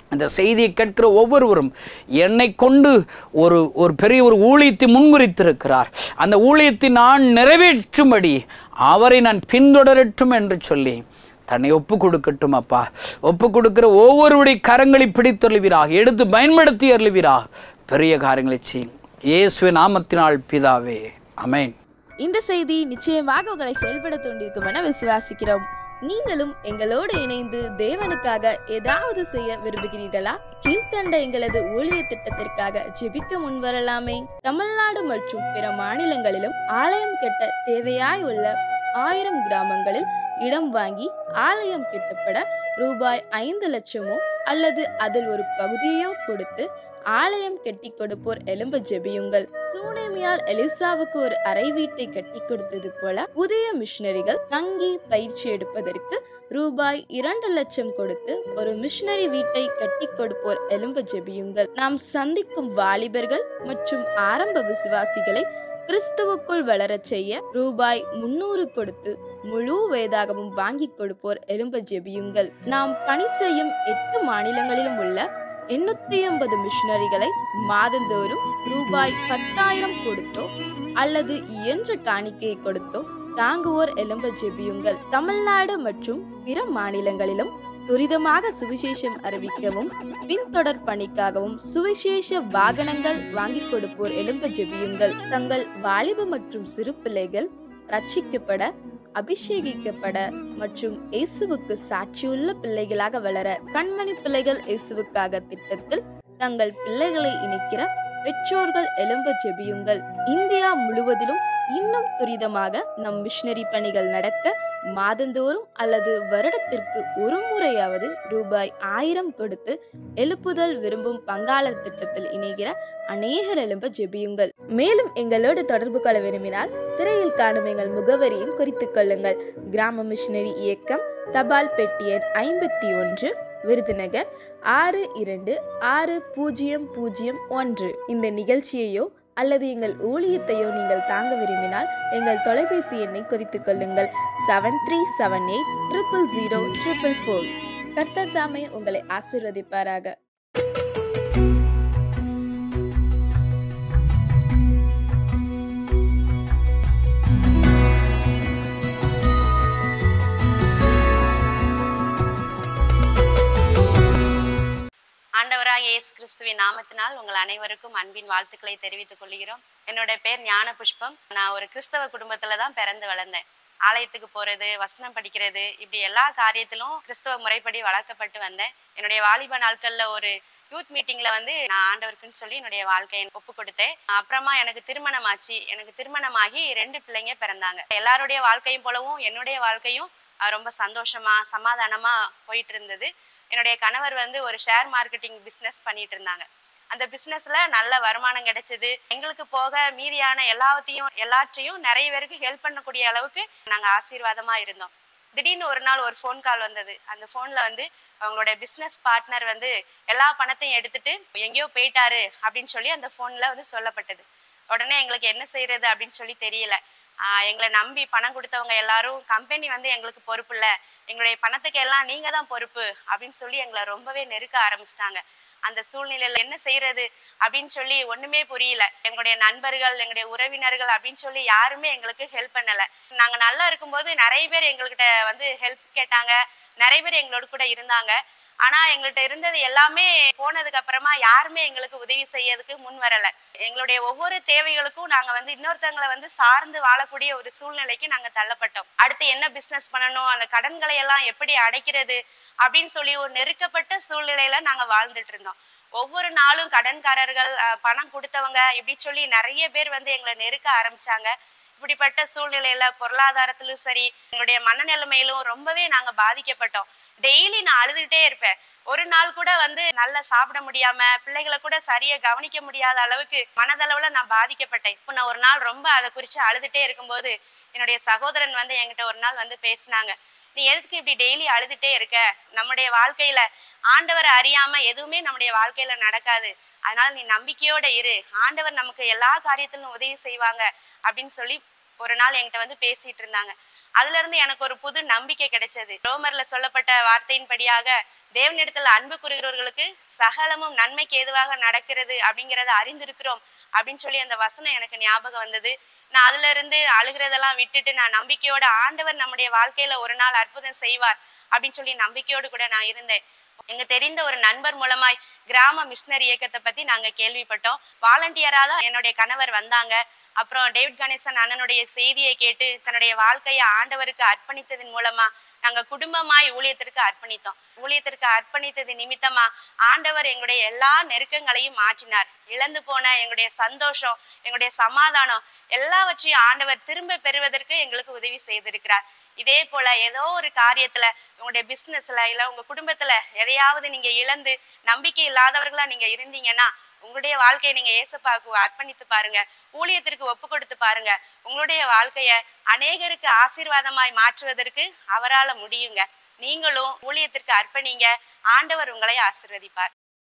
அந்த செய்தியை கேட்கிற ஒவ்வொருவரும் என்னை கொண்டு ஒரு ஒரு பெரிய ஒரு ஊழியத்தை முன்குறித்திருக்கிறார் அந்த ஊழியத்தை நான் நிறைவேற்றும்படி அவரை நான் பின்தொடரட்டும் என்று சொல்லி தன்னை ஒப்பு கொடுக்கட்டும் அப்பா ஒப்பு கொடுக்கிற ஒவ்வொருவருடைய கரங்களை பிடித்தருளுவீராக எடுத்து பயன்படுத்தி அருளுவீராக பெரிய காரியங்களை செய்யும் இயேசுவின் நாமத்தினால் பிதாவே அமேன் இந்த செய்தி நிச்சயமாக உங்களை செயல்பட தூண்டிருக்கும் என விசுவாசிக்கிறோம் நீங்களும் எங்களோடு இணைந்து தேவனுக்காக ஏதாவது செய்ய விரும்புகிறீர்களா கீழ்கண்ட எங்களது ஊழிய திட்டத்திற்காக ஜெபிக்க முன்வரலாமே தமிழ்நாடு மற்றும் பிற மாநிலங்களிலும் ஆலயம் கட்ட தேவையாய் உள்ள ஆயிரம் கிராமங்களில் இடம் வாங்கி ஆலயம் கட்டப்பட ரூபாய் ஐந்து லட்சமோ அல்லது அதில் ஒரு பகுதியோ கொடுத்து ஆலயம் கட்டி கொடுப்போர் எலும்ப ஜெபியுங்கள் சூனேமியால் எலிசாவுக்கு ஒரு அறை வீட்டை கட்டி கொடுத்தது போல புதிய மிஷனரிகள் தங்கி பயிற்சி எடுப்பதற்கு ரூபாய் இரண்டு லட்சம் கொடுத்து ஒரு மிஷனரி வீட்டை கட்டி கொடுப்போர் எலும்ப ஜெபியுங்கள் நாம் சந்திக்கும் வாலிபர்கள் மற்றும் ஆரம்ப விசுவாசிகளை கிறிஸ்துவுக்குள் வளரச் செய்ய ரூபாய் முன்னூறு கொடுத்து முழு வேதாகமும் வாங்கி கொடுப்போர் எலும்ப ஜெபியுங்கள் நாம் பணி செய்யும் எட்டு மாநிலங்களிலும் உள்ள எண்ணூத்தி ஐம்பது மிஷனரிகளை மாதந்தோறும் ரூபாய் பத்தாயிரம் கொடுத்தோ அல்லது இயன்ற காணிக்கையை கொடுத்தோ தாங்குவோர் எலும்ப ஜெபியுங்கள் தமிழ்நாடு மற்றும் பிற மாநிலங்களிலும் துரிதமாக சுவிசேஷம் அறிவிக்கவும் பின்தொடர் பணிக்காகவும் சுவிசேஷ வாகனங்கள் வாங்கி கொடுப்போர் எலும்ப ஜெபியுங்கள் தங்கள் வாலிப மற்றும் சிறு பிள்ளைகள் ரட்சிக்கப்பட அபிஷேகிக்கப்பட மற்றும் இயேசுவுக்கு சாட்சியுள்ள பிள்ளைகளாக வளர கண்மணி பிள்ளைகள் இயேசுவுக்காக திட்டத்தில் தங்கள் பிள்ளைகளை இணைக்கிற பெற்றோர்கள் எலும்ப ஜெபியுங்கள் இந்தியா முழுவதிலும் இன்னும் துரிதமாக நம் மிஷனரி பணிகள் நடக்க மாதந்தோறும் அல்லது வருடத்திற்கு ஒரு முறையாவது ரூபாய் ஆயிரம் கொடுத்து எழுப்புதல் விரும்பும் பங்காளர் திட்டத்தில் இணைகிற அநேகர் எழும்ப ஜெபியுங்கள் மேலும் எங்களோடு தொடர்பு கொள்ள விரும்பினால் திரையில் காணும் எங்கள் முகவரியும் குறித்துக் கொள்ளுங்கள் கிராம மிஷனரி இயக்கம் தபால் பெட்டி எண் ஐம்பத்தி ஒன்று விருதுநகர் ஆறு இரண்டு ஆறு பூஜ்ஜியம் பூஜ்ஜியம் ஒன்று இந்த நிகழ்ச்சியையோ அல்லது எங்கள் ஊழியத்தையோ நீங்கள் தாங்க விரும்பினால் எங்கள் தொலைபேசி எண்ணை குறித்துக் கொள்ளுங்கள் seven three seven eight triple zero triple four கர்த்தர் தாமே உங்களை ஆசீர்வதிப்பாராக ஆண்டவராக இயேசு கிறிஸ்துவின் நாமத்தினால் உங்கள் அனைவருக்கும் அன்பின் வாழ்த்துக்களை தெரிவித்துக் கொள்கிறோம் என்னோட பேர் ஞான புஷ்பம் நான் ஒரு கிறிஸ்தவ குடும்பத்துல தான் பிறந்து வளர்ந்தேன் ஆலயத்துக்கு போறது வசனம் படிக்கிறது இப்படி எல்லா காரியத்திலும் கிறிஸ்தவ முறைப்படி வளர்க்கப்பட்டு வந்தேன் என்னுடைய வாலிப நாட்கள்ல ஒரு யூத் மீட்டிங்ல வந்து நான் ஆண்டவருக்குன்னு சொல்லி என்னுடைய வாழ்க்கையை ஒப்பு கொடுத்தேன் அப்புறமா எனக்கு திருமணம் ஆச்சு எனக்கு திருமணமாகி ரெண்டு பிள்ளைங்க பிறந்தாங்க எல்லாருடைய வாழ்க்கையும் போலவும் என்னுடைய வாழ்க்கையும் அஹ், ரொம்ப சந்தோஷமா சமாதானமா போயிட்டு இருந்தது என்னுடைய கணவர் வந்து ஒரு ஷேர் மார்க்கெட்டிங் பிஸ்னஸ் பண்ணிட்டு இருந்தாங்க அந்த பிஸ்னஸ்ல நல்ல வருமானம் கிடைச்சது எங்களுக்கு போக மீதியான எல்லாத்தையும் எல்லாற்றையும் நிறைய பேருக்கு ஹெல்ப் பண்ணக்கூடிய அளவுக்கு நாங்க ஆசீர்வாதமா இருந்தோம் திடீர்னு ஒரு நாள் ஒரு ஃபோன் கால் வந்தது அந்த ஃபோன்ல வந்து அவங்களோட பிஸ்னஸ் பார்ட்னர் வந்து எல்லா பணத்தையும் எடுத்துட்டு எங்கேயோ போயிட்டாரு அப்படின்னு சொல்லி அந்த ஃபோன்ல வந்து சொல்லப்பட்டது உடனே எங்களுக்கு என்ன செய்யறது அப்படின்னு சொல்லி தெரியல ஆஹ் எங்களை நம்பி பணம் கொடுத்தவங்க எல்லாரும் கம்பெனி வந்து எங்களுக்கு பொறுப்பு இல்ல எங்களுடைய பணத்துக்கு எல்லாம் நீங்க தான் பொறுப்பு அப்படின்னு சொல்லி எங்களை ரொம்பவே நெருக்க ஆரம்பிச்சிட்டாங்க அந்த சூழ்நிலையில என்ன செய்யறது அப்படின்னு சொல்லி ஒண்ணுமே புரியல எங்களுடைய நண்பர்கள் எங்களுடைய உறவினர்கள் அப்படின்னு சொல்லி யாருமே எங்களுக்கு ஹெல்ப் பண்ணல நாங்க நல்லா இருக்கும்போது நிறைய பேர் எங்ககிட்ட வந்து ஹெல்ப் கேட்டாங்க நிறைய பேர் எங்களோட கூட இருந்தாங்க ஆனா எங்கள்கிட்ட இருந்தது எல்லாமே போனதுக்கு அப்புறமா யாருமே எங்களுக்கு உதவி செய்யறதுக்கு முன் வரல எங்களுடைய ஒவ்வொரு தேவைகளுக்கும் நாங்க வந்து இன்னொருத்தவங்களை வந்து சார்ந்து வாழக்கூடிய ஒரு சூழ்நிலைக்கு நாங்க தள்ளப்பட்டோம் அடுத்து என்ன பிசினஸ் பண்ணணும் அந்த கடன்களை எல்லாம் எப்படி அடைக்கிறது அப்படின்னு சொல்லி ஒரு நெருக்கப்பட்ட சூழ்நிலையில நாங்க வாழ்ந்துட்டு இருந்தோம் ஒவ்வொரு நாளும் கடன்காரர்கள் அஹ், பணம் கொடுத்தவங்க இப்படி சொல்லி நிறைய பேர் வந்து எங்களை நெருக்க ஆரம்பிச்சாங்க இப்படிப்பட்ட சூழ்நிலையில பொருளாதாரத்திலும் சரி எங்களுடைய மனநிலைமையிலும் ரொம்பவே நாங்க பாதிக்கப்பட்டோம் டெய்லி நான் அழுதுகிட்டே இருப்பேன் ஒரு நாள் கூட வந்து நல்லா சாப்பிட முடியாம பிள்ளைகளை கூட சரியா கவனிக்க முடியாத அளவுக்கு மனதளவுல நான் பாதிக்கப்பட்டேன் இப்போ நான் ஒரு நாள் ரொம்ப அதை குறிச்சு அழுதுட்டே இருக்கும்போது என்னுடைய சகோதரன் வந்து என்கிட்ட ஒரு நாள் வந்து பேசினாங்க நீ எதுக்கு இப்படி டெய்லி அழுதுட்டே இருக்க நம்முடைய வாழ்க்கையில ஆண்டவரை அறியாம எதுவுமே நம்முடைய வாழ்க்கையில நடக்காது அதனால நீ நம்பிக்கையோட இரு ஆண்டவர் நமக்கு எல்லா காரியத்திலும் உதவி செய்வாங்க அப்படின்னு சொல்லி ஒரு நாள் என்கிட்ட வந்து பேசிட்டு இருந்தாங்க அதுல இருந்து எனக்கு ஒரு புது நம்பிக்கை கிடைச்சது ரோமர்ல சொல்லப்பட்ட வார்த்தையின்படியாக தேவனிடத்துல அன்பு கூறுகிறவர்களுக்கு சகலமும் நன்மைக்கு ஏதுவாக நடக்கிறது அப்படிங்கறத அறிந்திருக்கிறோம் அப்படின்னு சொல்லி அந்த வசனம் எனக்கு ஞாபகம் வந்தது நான் அதுல இருந்து அழுகிறதெல்லாம் விட்டுட்டு நான் நம்பிக்கையோட ஆண்டவர் நம்முடைய வாழ்க்கையில ஒரு நாள் அற்புதம் செய்வார் அப்படின்னு சொல்லி நம்பிக்கையோடு கூட நான் இருந்தேன் எங்க தெரிந்த ஒரு நண்பர் மூலமாய் கிராம மிஷினரி இயக்கத்தை பத்தி நாங்க கேள்விப்பட்டோம் வாலண்டியரா தான் என்னுடைய கணவர் வந்தாங்க அப்புறம் டேவிட் கணேசன் அண்ணனுடைய செய்தியை கேட்டு தன்னுடைய வாழ்க்கையை ஆண்டவருக்கு அர்ப்பணித்ததன் மூலமா நாங்க குடும்பமாய் ஊழியத்திற்கு அர்ப்பணித்தோம் ஊழியத்திற்கு அர்ப்பணித்தது நிமித்தமா ஆண்டவர் எங்களுடைய எல்லா நெருக்கங்களையும் மாற்றினார் இழந்து போன எங்களுடைய சந்தோஷம் எங்களுடைய சமாதானம் எல்லாவற்றையும் ஆண்டவர் திரும்ப பெறுவதற்கு எங்களுக்கு உதவி செய்திருக்கிறார் இதே போல ஏதோ ஒரு காரியத்துல உங்களுடைய பிசினஸ்ல இல்ல உங்க குடும்பத்துல எதையாவது நீங்க இழந்து நம்பிக்கை இல்லாதவர்களா நீங்க இருந்தீங்கன்னா உங்களுடைய வாழ்க்கையை நீங்க ஏசப்பாக்கு அர்ப்பணித்து பாருங்க ஊழியத்திற்கு ஒப்பு கொடுத்து பாருங்க உங்களுடைய வாழ்க்கைய அநேகருக்கு ஆசீர்வாதமாய் மாற்றுவதற்கு அவரால முடியுங்க நீங்களும் ஊழியத்திற்கு அர்ப்பணிங்க ஆண்டவர் உங்களை ஆசீர்வதிப்பார்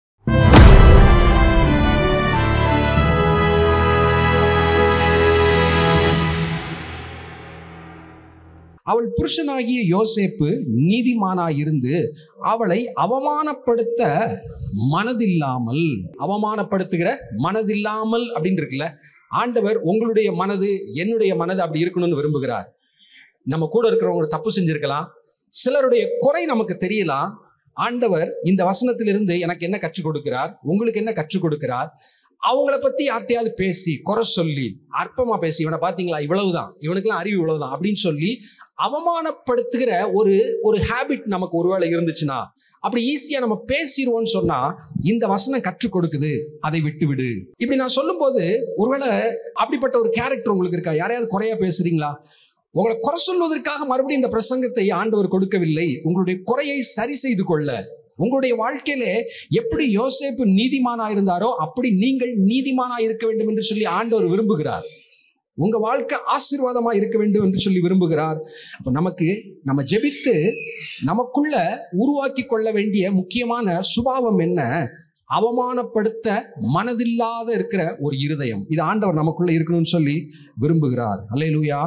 அவள் புருஷனாகிய யோசேப்பு நீதிமானாயிருந்து அவளை அவமானப்படுத்த மனதில்லாமல் அவமானப்படுத்துகிற மனதில்லாமல் அப்படின்னு இருக்குல்ல ஆண்டவர் உங்களுடைய மனது என்னுடைய மனது அப்படி இருக்கணும்னு விரும்புகிறார் நம்ம கூட இருக்கிறவங்க தப்பு செஞ்சிருக்கலாம் சிலருடைய குறை நமக்கு தெரியலாம் ஆண்டவர் இந்த வசனத்திலிருந்து எனக்கு என்ன கற்றுக் கொடுக்கிறார் உங்களுக்கு என்ன கற்றுக் கொடுக்கிறார் அவங்கள பத்தி யார்ட்டையாவது பேசி குறை சொல்லி அற்பமா பேசி இவனை பாத்தீங்களா இவ்வளவுதான் இவனுக்கெல்லாம் அறிவு இவ்வளவுதான் அப்படின்னு சொல்லி அவமானப்படுத்துகிற ஒரு ஒரு ஹேபிட் நமக்கு ஒருவேளை இருந்துச்சுன்னா அப்படி ஈஸியா நம்ம பேசிடுவோம்னு சொன்னா இந்த வசனம் கற்றுக் கொடுக்குது அதை விட்டு விடு இப்படி நான் சொல்லும்போது ஒருவேளை அப்படிப்பட்ட ஒரு கேரக்டர் உங்களுக்கு இருக்கா யாரையாவது குறையா பேசுறீங்களா உங்களை குறை சொல்வதற்காக மறுபடியும் இந்த பிரசங்கத்தை ஆண்டவர் கொடுக்கவில்லை உங்களுடைய குறையை சரி செய்து கொள்ள உங்களுடைய வாழ்க்கையிலே எப்படி யோசேப்பு நீதிமானா இருந்தாரோ அப்படி நீங்கள் நீதிமானா இருக்க வேண்டும் என்று சொல்லி ஆண்டவர் விரும்புகிறார் உங்க வாழ்க்கை ஆசீர்வாதமா இருக்க வேண்டும் என்று சொல்லி விரும்புகிறார் அப்ப நமக்கு நம்ம ஜெபித்து நமக்குள்ள உருவாக்கி கொள்ள வேண்டிய முக்கியமான சுபாவம் என்ன அவமானப்படுத்த மனதில்லாத இருக்கிற ஒரு இருதயம் இது ஆண்டவர் நமக்குள்ள இருக்கணும்னு சொல்லி விரும்புகிறார் அல்லேலூயா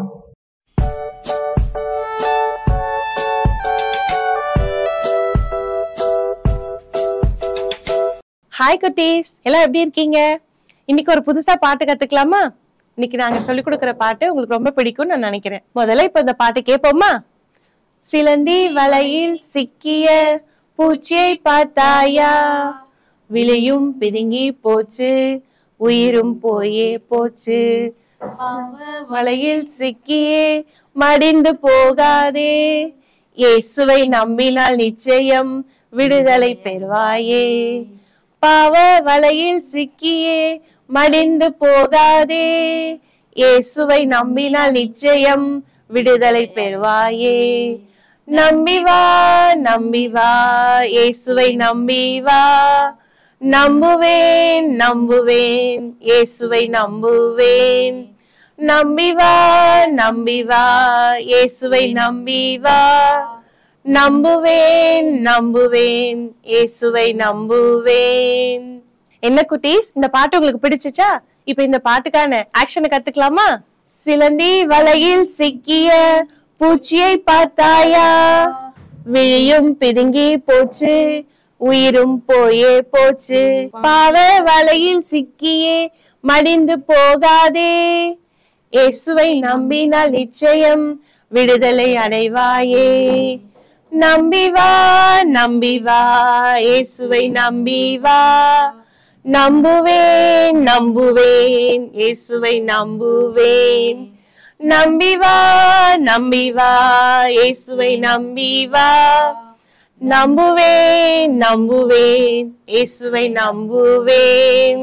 ஹாய் குட்டீஸ் எல்லாம் எப்படி இருக்கீங்க இன்னைக்கு ஒரு புதுசா பாட்டு கத்துக்கலாமா இன்னைக்கு நாங்க சொல்லிக் கொடுக்கிற பாட்டு உங்களுக்கு ரொம்ப பிடிக்கும்னு நான் நினைக்கிறேன் முதல்ல இப்ப இந்த பாட்டு கேட்போமா சிலந்தி வலையில் சிக்கிய பூச்சியை பார்த்தாயா விலையும் பிதுங்கி போச்சு உயிரும் போயே போச்சு வலையில் சிக்கியே மடிந்து போகாதே இயேசுவை நம்பினால் நிச்சயம் விடுதலை பெறுவாயே பாவ வலையில் சிக்கியே மடிந்து போகாதே இயேசுவை நம்பினால் நிச்சயம் விடுதலை பெறுவாயே நம்பி வா நம்பி வா இயேசுவை நம்பி வா நம்புவேன் நம்புவேன் இயேசுவை நம்புவேன் நம்பி வா நம்பி வா இயேசுவை நம்பி வா நம்புவேன் நம்புவேன் இயேசுவை நம்புவேன் என்ன குட்டீஸ் இந்த பாட்டு உங்களுக்கு பிடிச்சுச்சா இப்ப இந்த பாட்டுக்கான ஆக்ஷனை கத்துக்கலாமா சிலந்தி வலையில் சிக்கிய பூச்சியை பார்த்தாயா விழியும் பிதுங்கி போச்சு உயிரும் போயே போச்சு பாவ வலையில் சிக்கியே மடிந்து போகாதே இயேசுவை நம்பினால் நிச்சயம் விடுதலை அடைவாயே நம்பி வா நம்பி வா இயேசுவை நம்பி வா நம்புவேன் நம்புவேன் இயேசுவை நம்புவேன் நம்பி வா நம்பி வா இயேசுவை நம்பி வா நம்புவேன் நம்புவேன் இயேசுவை நம்புவேன்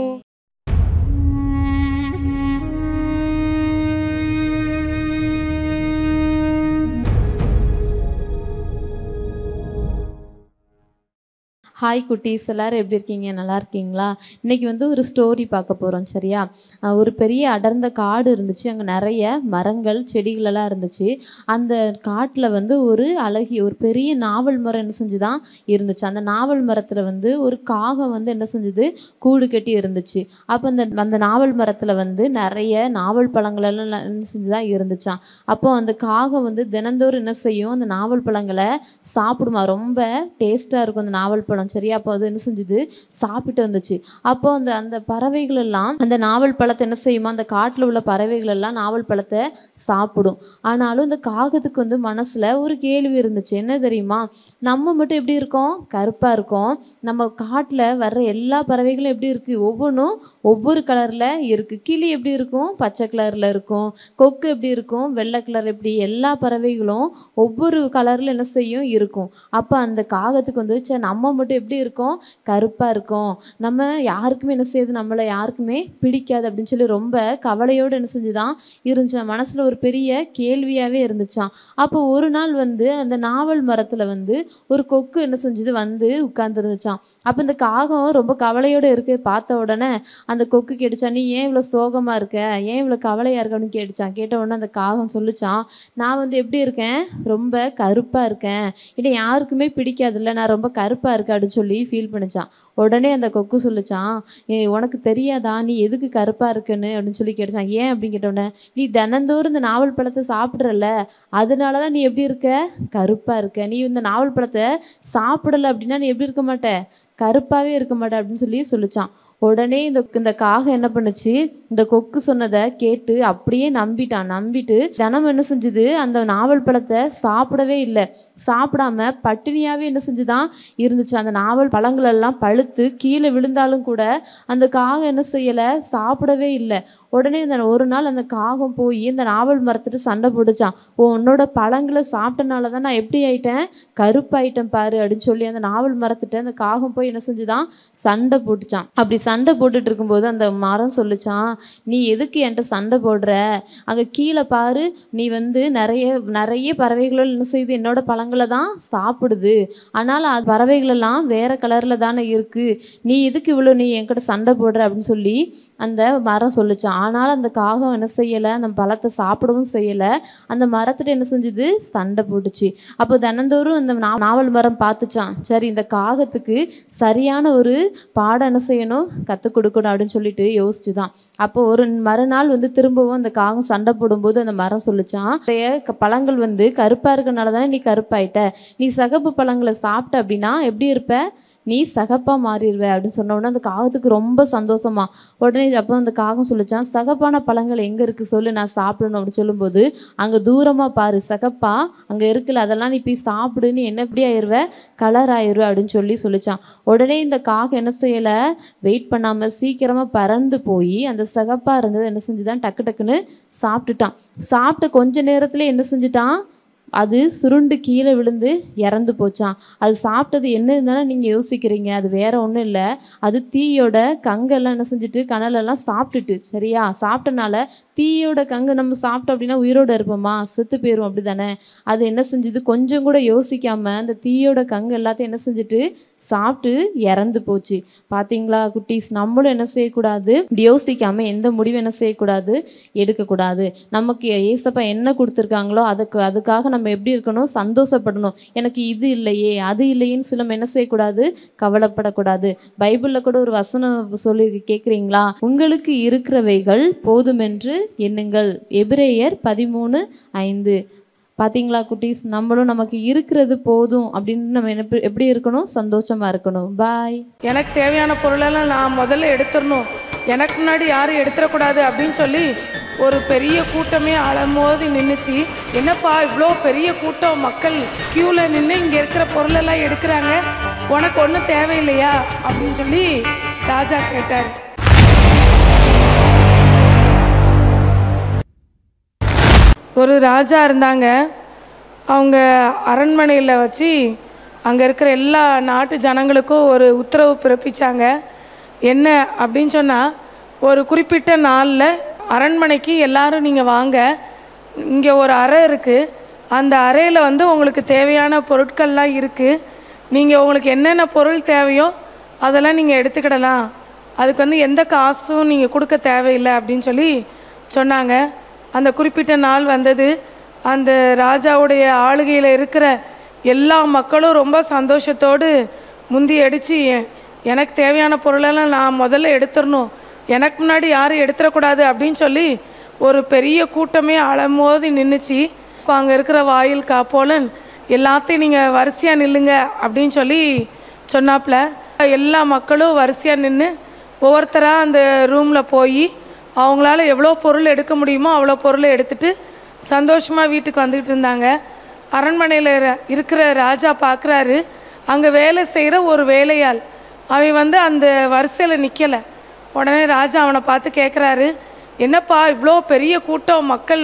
ஹாய் குட்டீஸ் எல்லாரும் எப்படி இருக்கீங்க நல்லா இருக்கீங்களா இன்னைக்கு வந்து ஒரு ஸ்டோரி பார்க்க போகிறோம் சரியா அஹ் ஒரு பெரிய அடர்ந்த காடு இருந்துச்சு அங்கே நிறைய மரங்கள் செடிகள் எல்லாம் இருந்துச்சு அந்த காட்டில் வந்து ஒரு அழகிய ஒரு பெரிய நாவல் மரம் என்ன செஞ்சுதான் இருந்துச்சு அந்த நாவல் மரத்தில் வந்து ஒரு காகம் வந்து என்ன செஞ்சுது கூடு கட்டி இருந்துச்சு அப்போ அந்த அந்த நாவல் மரத்தில் வந்து நிறைய நாவல் பழங்கள் எல்லாம் ந- என்ன செஞ்சுதான் இருந்துச்சாம் அப்போ அந்த காகம் வந்து தினந்தோறும் என்ன செய்யும் அந்த நாவல் பழங்களை சாப்பிடுமா ரொம்ப டேஸ்ட்டாக இருக்கும் அந்த நாவல் பழம் சரியா அப்போ அது என்ன செஞ்சுது சாப்பிட்டு வந்துச்சு அப்போ அந்த அந்த பறவைகள் எல்லாம் அந்த நாவல் பழத்தை என்ன செய்யுமா அந்த காட்டில் உள்ள பறவைகள் எல்லாம் நாவல் பழத்தை சாப்பிடும் ஆனாலும் இந்த காகத்துக்கு வந்து மனசுல ஒரு கேள்வி இருந்துச்சு என்ன தெரியுமா நம்ம மட்டும் எப்படி இருக்கோம் கருப்பா இருக்கோம் நம்ம காட்டுல வர்ற எல்லா பறவைகளும் எப்படி இருக்கு ஒவ்வொன்றும் ஒவ்வொரு கலர்ல இருக்கு கிளி எப்படி இருக்கும் பச்சை கலர்ல இருக்கும் கொக்கு எப்படி இருக்கும் வெள்ளை கலர் எப்படி எல்லா பறவைகளும் ஒவ்வொரு கலர்ல என்ன செய்யும் இருக்கும் அப்ப அந்த காகத்துக்கு வந்து ச்சே நம்ம மட்டும் எப்படி இருக்கோம் கருப்பா இருக்கோம் நம்ம யாருக்குமே என்ன செய்யுது நம்மளை யாருக்குமே பிடிக்காது அப்படின்னு சொல்லி ரொம்ப கவலையோடு என்ன செஞ்சுதான் இருந்துச்சு மனசுல ஒரு பெரிய கேள்வியாவே இருந்துச்சாம் அப்போ ஒரு நாள் வந்து அந்த நாவல் மரத்துல வந்து ஒரு கொக்கு என்ன செஞ்சது வந்து உட்கார்ந்துருந்துச்சாம் அப்போ இந்த காகம் ரொம்ப கவலையோட இருக்கு பார்த்த உடனே அந்த கொக்கு கேட்டுச்சா நீ ஏன் இவ்வளோ சோகமா இருக்க ஏன் இவ்வளோ கவலையா இருக்க அப்படின்னு கேட்டுச்சான் கேட்ட உடனே அந்த காகம் சொல்லுச்சான் நான் வந்து எப்படி இருக்கேன் ரொம்ப கருப்பா இருக்கேன் இல்லை யாருக்குமே பிடிக்காதுல்ல நான் ரொம்ப கருப்பா இருக்கேன் அப்படின்னு சொல்லி ஃபீல் பண்ணிச்சான் உடனே அந்த கொக்கு சொல்லுச்சான் ஏ உனக்கு தெரியாதா நீ எதுக்கு கருப்பா இருக்குன்னு அப்படின்னு சொல்லி கேட்டுச்சான் ஏன் அப்படின்னு கேட்டோடனே நீ தினந்தோறும் இந்த நாவல் பழத்தை சாப்பிட்றல அதனால தான் நீ எப்படி இருக்க கருப்பா இருக்க நீ இந்த நாவல் பழத்தை சாப்பிடல அப்படின்னா நீ எப்படி இருக்க மாட்ட கருப்பாவே இருக்க மாட்ட அப்படின்னு சொல்லி சொல்லிச்சான் உடனே இந்த இந்த காகம் என்ன பண்ணுச்சு இந்த கொக்கு சொன்னதை கேட்டு அப்படியே நம்பிட்டான் நம்பிட்டு தினமும் என்ன செஞ்சுது அந்த நாவல் பழத்தை சாப்பிடவே இல்லை சாப்பிடாம பட்டினியாவே என்ன செஞ்சுதான் இருந்துச்சு அந்த நாவல் பழங்கள் எல்லாம் பழுத்து கீழே விழுந்தாலும் கூட அந்த காகம் என்ன செய்யலை சாப்பிடவே இல்லை உடனே இந்த ஒரு நாள் அந்த காகம் போய் இந்த நாவல் மரத்துட்டு சண்டை போட்டுச்சான் ஓ உன்னோட பழங்களை சாப்பிட்டனால தான் நான் எப்படி ஆயிட்டேன் கருப்பாயிட்டேன் பாரு அப்படின்னு சொல்லி அந்த நாவல் மரத்துட்டு அந்த காகம் போய் என்ன செஞ்சுதான் சண்டை போட்டுச்சான் அப்படி சண்டை போட்டுட்டு இருக்கும்போது அந்த மரம் சொல்லுச்சான் நீ எதுக்கு என்கிட்ட சண்டை போடுற அங்கே கீழே பாரு நீ வந்து நிறைய நிறைய பறவைகள் என்ன செய்யுது என்னோட பழங்களை தான் சாப்பிடுது ஆனால் அது பறவைகள் எல்லாம் வேற கலர்ல தானே இருக்கு நீ எதுக்கு இவ்வளோ நீ என்கிட்ட சண்டை போடுற அப்படின்னு சொல்லி அந்த மரம் சொல்லுச்சான் ஆனாலும் அந்த காகம் என்ன செய்யலை அந்த பழத்தை சாப்பிடவும் செய்யலை அந்த மரத்துல என்ன செஞ்சுது சண்டை போட்டுச்சு அப்போ தினந்தோறும் அந்த நா- நாவல் மரம் பார்த்துச்சான் சரி இந்த காகத்துக்கு சரியான ஒரு பாடம் என்ன செய்யணும் கற்றுக் கொடுக்கணும் அப்படின்னு சொல்லிட்டு யோசிச்சுதான் அப்போ ஒரு மறுநாள் வந்து திரும்பவும் அந்த காகம் சண்டை போடும்போது அந்த மரம் சொல்லுச்சான் "உன்னுடைய க- பழங்கள் வந்து கருப்பா இருக்கனால தானே நீ கருப்பாயிட்ட நீ சகப்பு பழங்களை சாப்பிட்ட அப்படின்னா எப்படி இருப்ப நீ சகப்பா மாறிடுவ அப்படின்னு சொன்ன உடனே அந்த காகத்துக்கு ரொம்ப சந்தோஷமா உடனே அப்போ அந்த காகம் சொல்லிச்சான் சகப்பான பழங்கள் எங்க இருக்கு சொல்லு நான் சாப்பிடணும் அப்படின்னு சொல்லும்போது அங்க தூரமா பாரு சகப்பா அங்க இருக்குல்ல அதெல்லாம் நீ போய் சாப்பிடு நீ என்ன எப்படி ஆயிருவ கலர் ஆயிருவ அப்படின்னு சொல்லி சொல்லிச்சான் உடனே இந்த காகம் என்ன செய்யல வெயிட் பண்ணாம சீக்கிரமா பறந்து போய் அந்த சகப்பா இருந்தது என்ன செஞ்சுதான் டக்கு டக்குன்னு சாப்பிட்டுட்டான் சாப்பிட்ட கொஞ்ச நேரத்துல என்ன செஞ்சுட்டான் அது சுருண்டு கீழே விழுந்து இறந்து போச்சான் அது சாப்பிட்டது என்ன இருந்தாலும் நீங்கள் யோசிக்கிறீங்க அது வேற ஒன்றும் இல்லை அது தீயோட கங்கெல்லாம் என்ன செஞ்சுட்டு கனலெல்லாம் சாப்பிட்டுட்டு சரியா சாப்பிட்டனால தீயோட கங்கு நம்ம சாப்பிட்டோம் அப்படின்னா உயிரோட இருப்போமா செத்து போயிரும் அப்படி தானே அது என்ன செஞ்சுது கொஞ்சம் கூட யோசிக்காம அந்த தீயோட கங்கு எல்லாத்தையும் என்ன செஞ்சுட்டு சாப்பிட்டு இறந்து போச்சு பாத்தீங்களா குட்டீஸ் நம்மளும் என்ன செய்யக்கூடாது இப்படி யோசிக்காம எந்த முடிவும் என்ன செய்யக்கூடாது எடுக்கக்கூடாது நமக்கு ஏசப்பா என்ன கொடுத்துருக்காங்களோ அதுக்கு அதுக்காக நம்ம எப்படி இருக்கணும் சந்தோஷப்படணும் எனக்கு இது இல்லையே அது இல்லையேன்னு சொல்லி நம்ம என்ன செய்யக்கூடாது கவலைப்படக்கூடாது பைபிளில் கூட ஒரு வசனம் சொல்லி கேட்குறீங்களா உங்களுக்கு இருக்கிறவைகள் போதுமென்று எண்ணுங்கள் எபிரேயர் பதிமூணு ஐந்து பாத்தீங்களா குட்டீஸ் நம்மளும் நமக்கு இருக்கிறது போதும் அப்படின்னு நம்ம என்ன எப்படி இருக்கணும் சந்தோஷமா இருக்கணும் பாய் எனக்கு தேவையான பொருளெல்லாம் நான் முதல்ல எடுத்துடணும் எனக்கு முன்னாடி யாரும் எடுத்துடக்கூடாது அப்படின்னு சொல்லி ஒரு பெரிய கூட்டமே அலமோதி நின்றுச்சு என்னப்பா இவ்வளோ பெரிய கூட்டம் மக்கள் க்யூவில் நின்று இங்கே இருக்கிற பொருளெல்லாம் எடுக்கிறாங்க உனக்கு ஒன்றும் தேவையில்லையா அப்படின்னு சொல்லி ராஜா கேட்டார் ஒரு ராஜா இருந்தாங்க அவங்க அரண்மனையில் வச்சு அங்கே இருக்கிற எல்லா நாட்டு ஜனங்களுக்கும் ஒரு உத்தரவு பிறப்பிச்சாங்க என்ன அப்படின்னு சொன்னால் ஒரு குறிப்பிட்ட நாளில் அரண்மனைக்கு எல்லாரும் நீங்கள் வாங்க இங்கே ஒரு அறை இருக்குது அந்த அறையில் வந்து உங்களுக்கு தேவையான பொருட்கள்லாம் இருக்குது நீங்கள் உங்களுக்கு என்னென்ன பொருள் தேவையோ அதெல்லாம் நீங்கள் எடுத்துக்கிடலாம் அதுக்கு வந்து எந்த காசும் நீங்கள் கொடுக்க தேவையில்லை அப்படின்னு சொல்லி சொன்னாங்க அந்த குறிப்பிட்ட நாள் வந்தது அந்த ராஜாவுடைய ஆளுகையில் இருக்கிற எல்லா மக்களும் ரொம்ப சந்தோஷத்தோடு முந்தி அடித்து எனக்கு தேவையான பொருளெல்லாம் நான் முதல்ல எடுத்துடணும் எனக்கு முன்னாடி யாரும் எடுத்துடக்கூடாது அப்படின்னு சொல்லி ஒரு பெரிய கூட்டமே அலமோதி நின்றுச்சு இப்போ அங்கே இருக்கிற வாயில் காப்போலன் எல்லாத்தையும் நீங்கள் வரிசையாக நில்லுங்க அப்படின்னு சொல்லி சொன்னாப்புல எல்லா மக்களும் வரிசையாக நின்று ஒவ்வொருத்தராக அந்த ரூமில் போய் அவங்களால எவ்வளோ பொருள் எடுக்க முடியுமோ அவ்வளோ பொருளை எடுத்துட்டு சந்தோஷமாக வீட்டுக்கு வந்துக்கிட்டு இருந்தாங்க அரண்மனையில் இருக்கிற ராஜா பார்க்குறாரு அங்கே வேலை செய்கிற ஒரு வேலையாள் அவன் வந்து அந்த வரிசையில் நிற்கலை உடனே ராஜா அவனை பார்த்து கேட்குறாரு என்னப்பா இவ்வளோ பெரிய கூட்டம் மக்கள்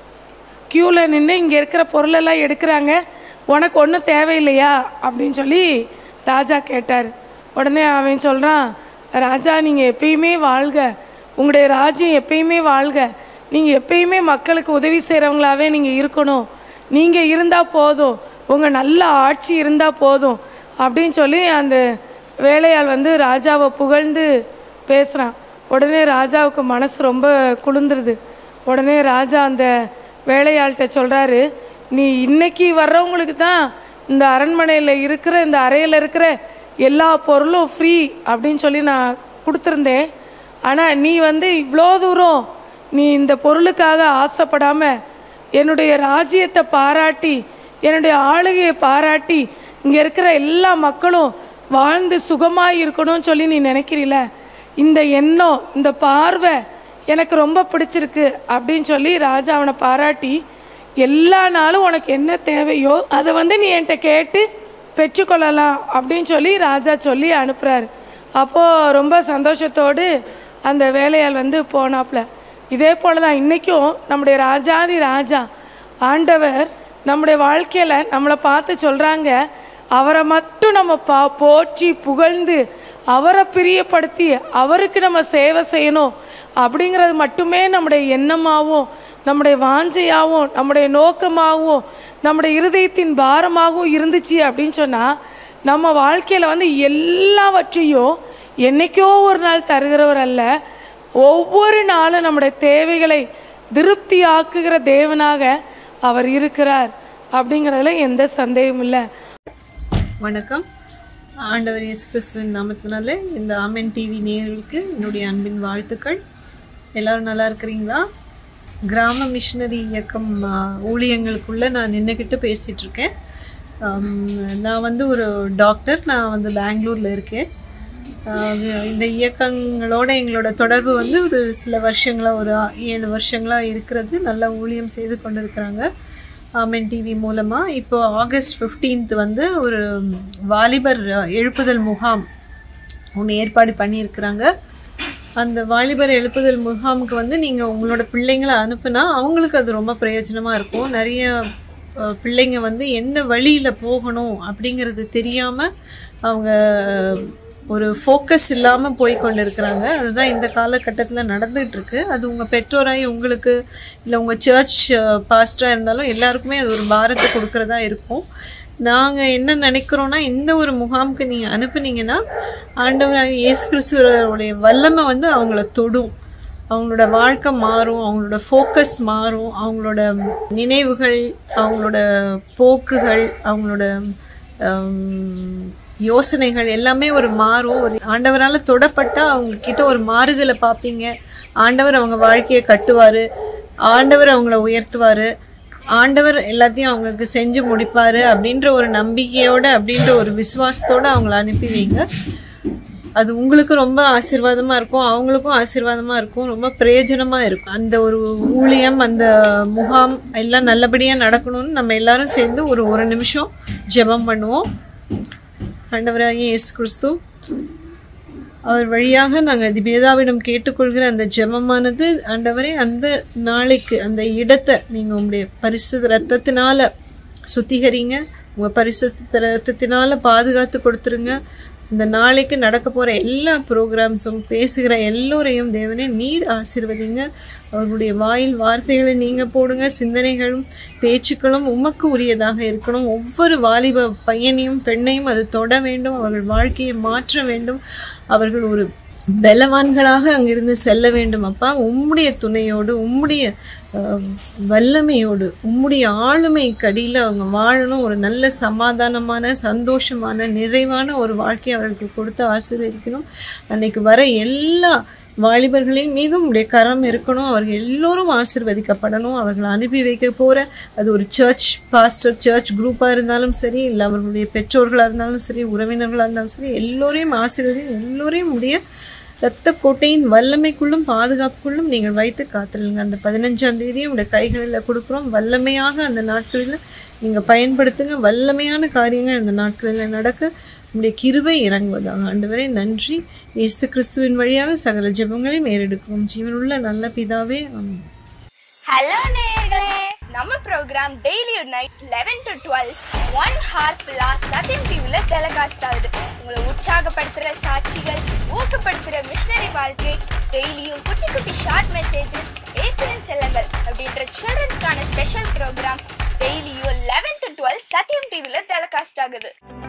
க்யூவில் நின்று இங்கே இருக்கிற பொருளெல்லாம் எடுக்கிறாங்க உனக்கு ஒன்றும் தேவையில்லையா அப்படின்னு சொல்லி ராஜா கேட்டார் உடனே அவன் சொல்கிறான் ராஜா நீங்கள் எப்பயுமே வாழ்க உங்களுடைய ராஜ்யம் எப்பயுமே வாழ்க நீங்கள் எப்பயுமே மக்களுக்கு உதவி செய்கிறவங்களாவே நீங்கள் இருக்கணும் நீங்கள் இருந்தால் போதும் உங்கள் நல்ல ஆட்சி இருந்தால் போதும் அப்படின்னு சொல்லி அந்த வேலையாள் வந்து ராஜாவை புகழ்ந்து பேசுகிறான் உடனே ராஜாவுக்கு மனசு ரொம்ப குளிர்ந்துருது உடனே ராஜா அந்த வேலையாள்கிட்ட சொல்கிறாரு நீ இன்னைக்கு வர்றவங்களுக்கு தான் இந்த அரண்மனையில் இருக்கிற இந்த அறையில் இருக்கிற எல்லா பொருளும் ஃப்ரீ அப்படின்னு சொல்லி நான் கொடுத்துருந்தேன் ஆனால் நீ வந்து இவ்வளோ தூரம் நீ இந்த பொருளுக்காக ஆசைப்படாமல் என்னுடைய ராஜ்யத்தை பாராட்டி என்னுடைய ஆளுகையை பாராட்டி இங்கே இருக்கிற எல்லா மக்களும் வாழ்ந்து சுகமாக இருக்கணும்னு சொல்லி நீ நினைக்கிறீல இந்த எண்ணம் இந்த பார்வை எனக்கு ரொம்ப பிடிச்சிருக்கு அப்படின்னு சொல்லி ராஜா அவனை பாராட்டி எல்லா நாளும் உனக்கு என்ன தேவையோ அதை வந்து நீ என்கிட்ட கேட்டு பெற்றுக்கொள்ளலாம் அப்படின்னு சொல்லி ராஜா சொல்லி அனுப்புகிறாரு அப்போது ரொம்ப சந்தோஷத்தோடு அந்த வேலையாள் வந்து போனாப்புல இதே போல் தான் இன்றைக்கும் நம்முடைய ராஜாதி ராஜா ஆண்டவர் நம்முடைய வாழ்க்கையில் நம்மளை பார்த்து சொல்கிறாங்க அவரை மட்டும் நம்ம பா போற்றி புகழ்ந்து அவரை பிரியப்படுத்தி அவருக்கு நம்ம சேவை செய்யணும் அப்படிங்கிறது மட்டுமே நம்முடைய எண்ணமாகவும் நம்முடைய வாஞ்சையாகவும் நம்முடைய நோக்கமாகவும் நம்முடைய இருதயத்தின் பாரமாகவும் இருந்துச்சு அப்படின்னு சொன்னால் நம்ம வாழ்க்கையில் வந்து எல்லாவற்றையும் என்னைக்கோ ஒரு நாள் தருகிறவர் அல்ல ஒவ்வொரு நாளும் நம்முடைய தேவைகளை திருப்தி ஆக்குகிற தேவனாக அவர் இருக்கிறார் அப்படிங்கிறதுல எந்த சந்தேகமும் இல்லை வணக்கம் ஆண்டவர் இயேசு கிறிஸ்துவின் நாமத்தினால இந்த ஆமென் டிவி நேயர்களுக்கு என்னுடைய அன்பின் வாழ்த்துக்கள் எல்லாரும் நல்லா இருக்கிறீங்களா கிராம மிஷினரி இயக்கம் ஆ, ஊழியங்களுக்குள்ள நான் நின்றுக்கிட்டு பேசிகிட்டு இருக்கேன் ஆம், நான் வந்து ஒரு டாக்டர் நான் வந்து பெங்களூரில் இருக்கேன் ஆ, இந்த இயக்கங்களோட எங்களோட தொடர்பு வந்து ஒரு சில வருஷங்களாக ஒரு ஏழு வருஷங்களாக இருக்கிறது நல்லா ஊழியம் செய்து கொண்டு இருக்கிறாங்க ஆமென் டிவி மூலமாக இப்போ ஆகஸ்ட் 15th வந்து ஒரு வாலிபர் எழுப்புதல் முகாம் ஒன்று ஏற்பாடு பண்ணியிருக்கிறாங்க அந்த வாலிபர் எழுப்புதல் முகாமுக்கு வந்து நீங்கள் உங்களோட பிள்ளைங்களை அனுப்புனா அவங்களுக்கு அது ரொம்ப பிரயோஜனமாக இருக்கும் நிறைய அஹ், பிள்ளைங்க வந்து எந்த வழியில் போகணும் அப்படிங்கிறது தெரியாமல் அவங்க ஒரு ஃபோக்கஸ் இல்லாமல் போய் கொண்டு இருக்கிறாங்க அதுதான் இந்த காலகட்டத்தில் நடந்துகிட்டு இருக்கு அது உங்கள் பெற்றோராய் உங்களுக்கு இல்லை உங்கள் சர்ச் பாஸ்டராக இருந்தாலும் எல்லாருக்குமே அது ஒரு பாரத்தை கொடுக்கறதா இருக்கும் நாங்கள் என்ன நினைக்கிறோன்னா இந்த ஒரு முகாமுக்கு நீங்கள் அனுப்புனீங்கன்னா ஆண்டவராக இயேசு கிறிஸ்துவோடைய வல்லமை வந்து அவங்கள தொடும் அவங்களோட வாழ்க்கை மாறும் அவங்களோட ஃபோக்கஸ் மாறும் அவங்களோட நினைவுகள் அவங்களோட போக்குகள் அவங்களோட ஆம், யோசனைகள் எல்லாமே ஒரு மாறும் ஒரு ஆண்டவரால் தொடப்பட்டா அவங்க கிட்ட ஒரு மாறுதலை பார்ப்பீங்க ஆண்டவர் அவங்க வாழ்க்கையை கட்டுவார் ஆண்டவர் அவங்கள உயர்த்துவார் ஆண்டவர் எல்லாத்தையும் அவங்களுக்கு செஞ்சு முடிப்பாரு அப்படின்ற ஒரு நம்பிக்கையோட அப்படின்ற ஒரு விசுவாசத்தோட அவங்கள அனுப்பி வைங்க அது உங்களுக்கு ரொம்ப ஆசீர்வாதமா இருக்கும் அவங்களுக்கும் ஆசீர்வாதமா இருக்கும் ரொம்ப பிரயோஜனமா இருக்கும் அந்த ஒரு ஊழியம் அந்த முகாம் எல்லாம் நல்லபடியா நடக்கணும்னு நம்ம எல்லாரும் சேர்ந்து ஒரு ஒரு நிமிஷம் ஜெபம் பண்ணுவோம் ஆண்டவராகிய இயேசு கிறிஸ்து அவர் வழியாக நாங்கள் திபேதாவிடம் கேட்டுக்கொள்கிற அந்த ஜெபமானது ஆண்டவரே அந்த நாளைக்கு அந்த இடத்தை நீங்கள் உங்களுடைய பரிசுத்த ரத்தத்தினால சுத்திகரிங்க உங்கள் பரிசுத்த ரத்தத்தினால பாதுகாத்து கொடுத்துருங்க இந்த நாளைக்கு நடக்க போகிற எல்லா ப்ரோக்ராம்ஸும் பேசுகிற எல்லோரையும் தேவனே நீர் ஆசிர்வதிங்க அவர்களுடைய வாயில் வார்த்தைகளை நீங்கள் போடுங்க சிந்தனைகளும் பேச்சுக்களும் உமக்கு உரியதாக இருக்கணும் ஒவ்வொரு வாலிப பையனையும் பெண்ணையும் அது தொட வேண்டும் அவர்கள் வாழ்க்கையை மாற்ற வேண்டும் அவர்கள் ஒரு பலவான்களாக அங்கிருந்து செல்ல வேண்டும் அப்பா உம்முடைய துணையோடு உம்முடைய அஹ், வல்லமையோடு உம்முடைய ஆளுமை கடியில் அவங்க வாழணும் ஒரு நல்ல சமாதானமான சந்தோஷமான நிறைவான ஒரு வாழ்க்கையை அவர்களுக்கு கொடுத்து ஆசீர்வதிக்கணும் அன்னைக்கு வர எல்லா வாலிபர்களின் மீதும் உடைய கரம் இருக்கணும் அவர்கள் எல்லோரும் ஆசீர்வதிக்கப்படணும் அவர்கள் அனுப்பி வைக்க போகிற அது ஒரு சர்ச் பாஸ்டர் சர்ச் குரூப்பாக இருந்தாலும் சரி இல்லை அவர்களுடைய பெற்றோர்களாக இருந்தாலும் சரி உறவினர்களாக இருந்தாலும் சரி எல்லோரையும் ஆசீர்வதி எல்லோரையும் உடைய இரத்த கோட்டையின் வல்லமைக்குள்ளும் பாதுகாப்புக்குள்ளும் நீங்கள் வைத்து காத்துருங்க அந்த பதினஞ்சாம் தேதியை உடைய கைகளில் கொடுக்குறோம் வல்லமையாக அந்த நாட்களில் நீங்கள் பயன்படுத்துங்க வல்லமையான காரியங்கள் அந்த நாட்களில் நடக்க உடைய கிருபை இறங்குவதாக ஆண்டவரே நன்றி இயேசு கிறிஸ்துவின் வழியாக சகல ஜெபங்களையும் ஏறெடுக்கிறோம் ஜீவனுள்ள நல்ல பிதாவே ஆமென் ஹலோ நேயர்களே நம்ம programme daily night eleven to twelve one hour ஃபுல்லாக சத்தியம் டிவியில் டெலிகாஸ்ட் ஆகுது உங்களை உற்சாகப்படுத்துகிற சாட்சிகள் ஊக்கப்படுத்துகிற மிஷனரி வாழ்க்கை டெய்லியும் குட்டி குட்டி ஷார்ட் மெசேஜஸ் ஏசுவின் செல்லங்கள் அப்படின்ற சில்ட்ரன்ஸ்க்கான ஸ்பெஷல் ப்ரோக்ராம் டெய்லியும் லெவன் டு டுவெல் சத்தியம் டிவியில் டெலிகாஸ்ட் ஆகுது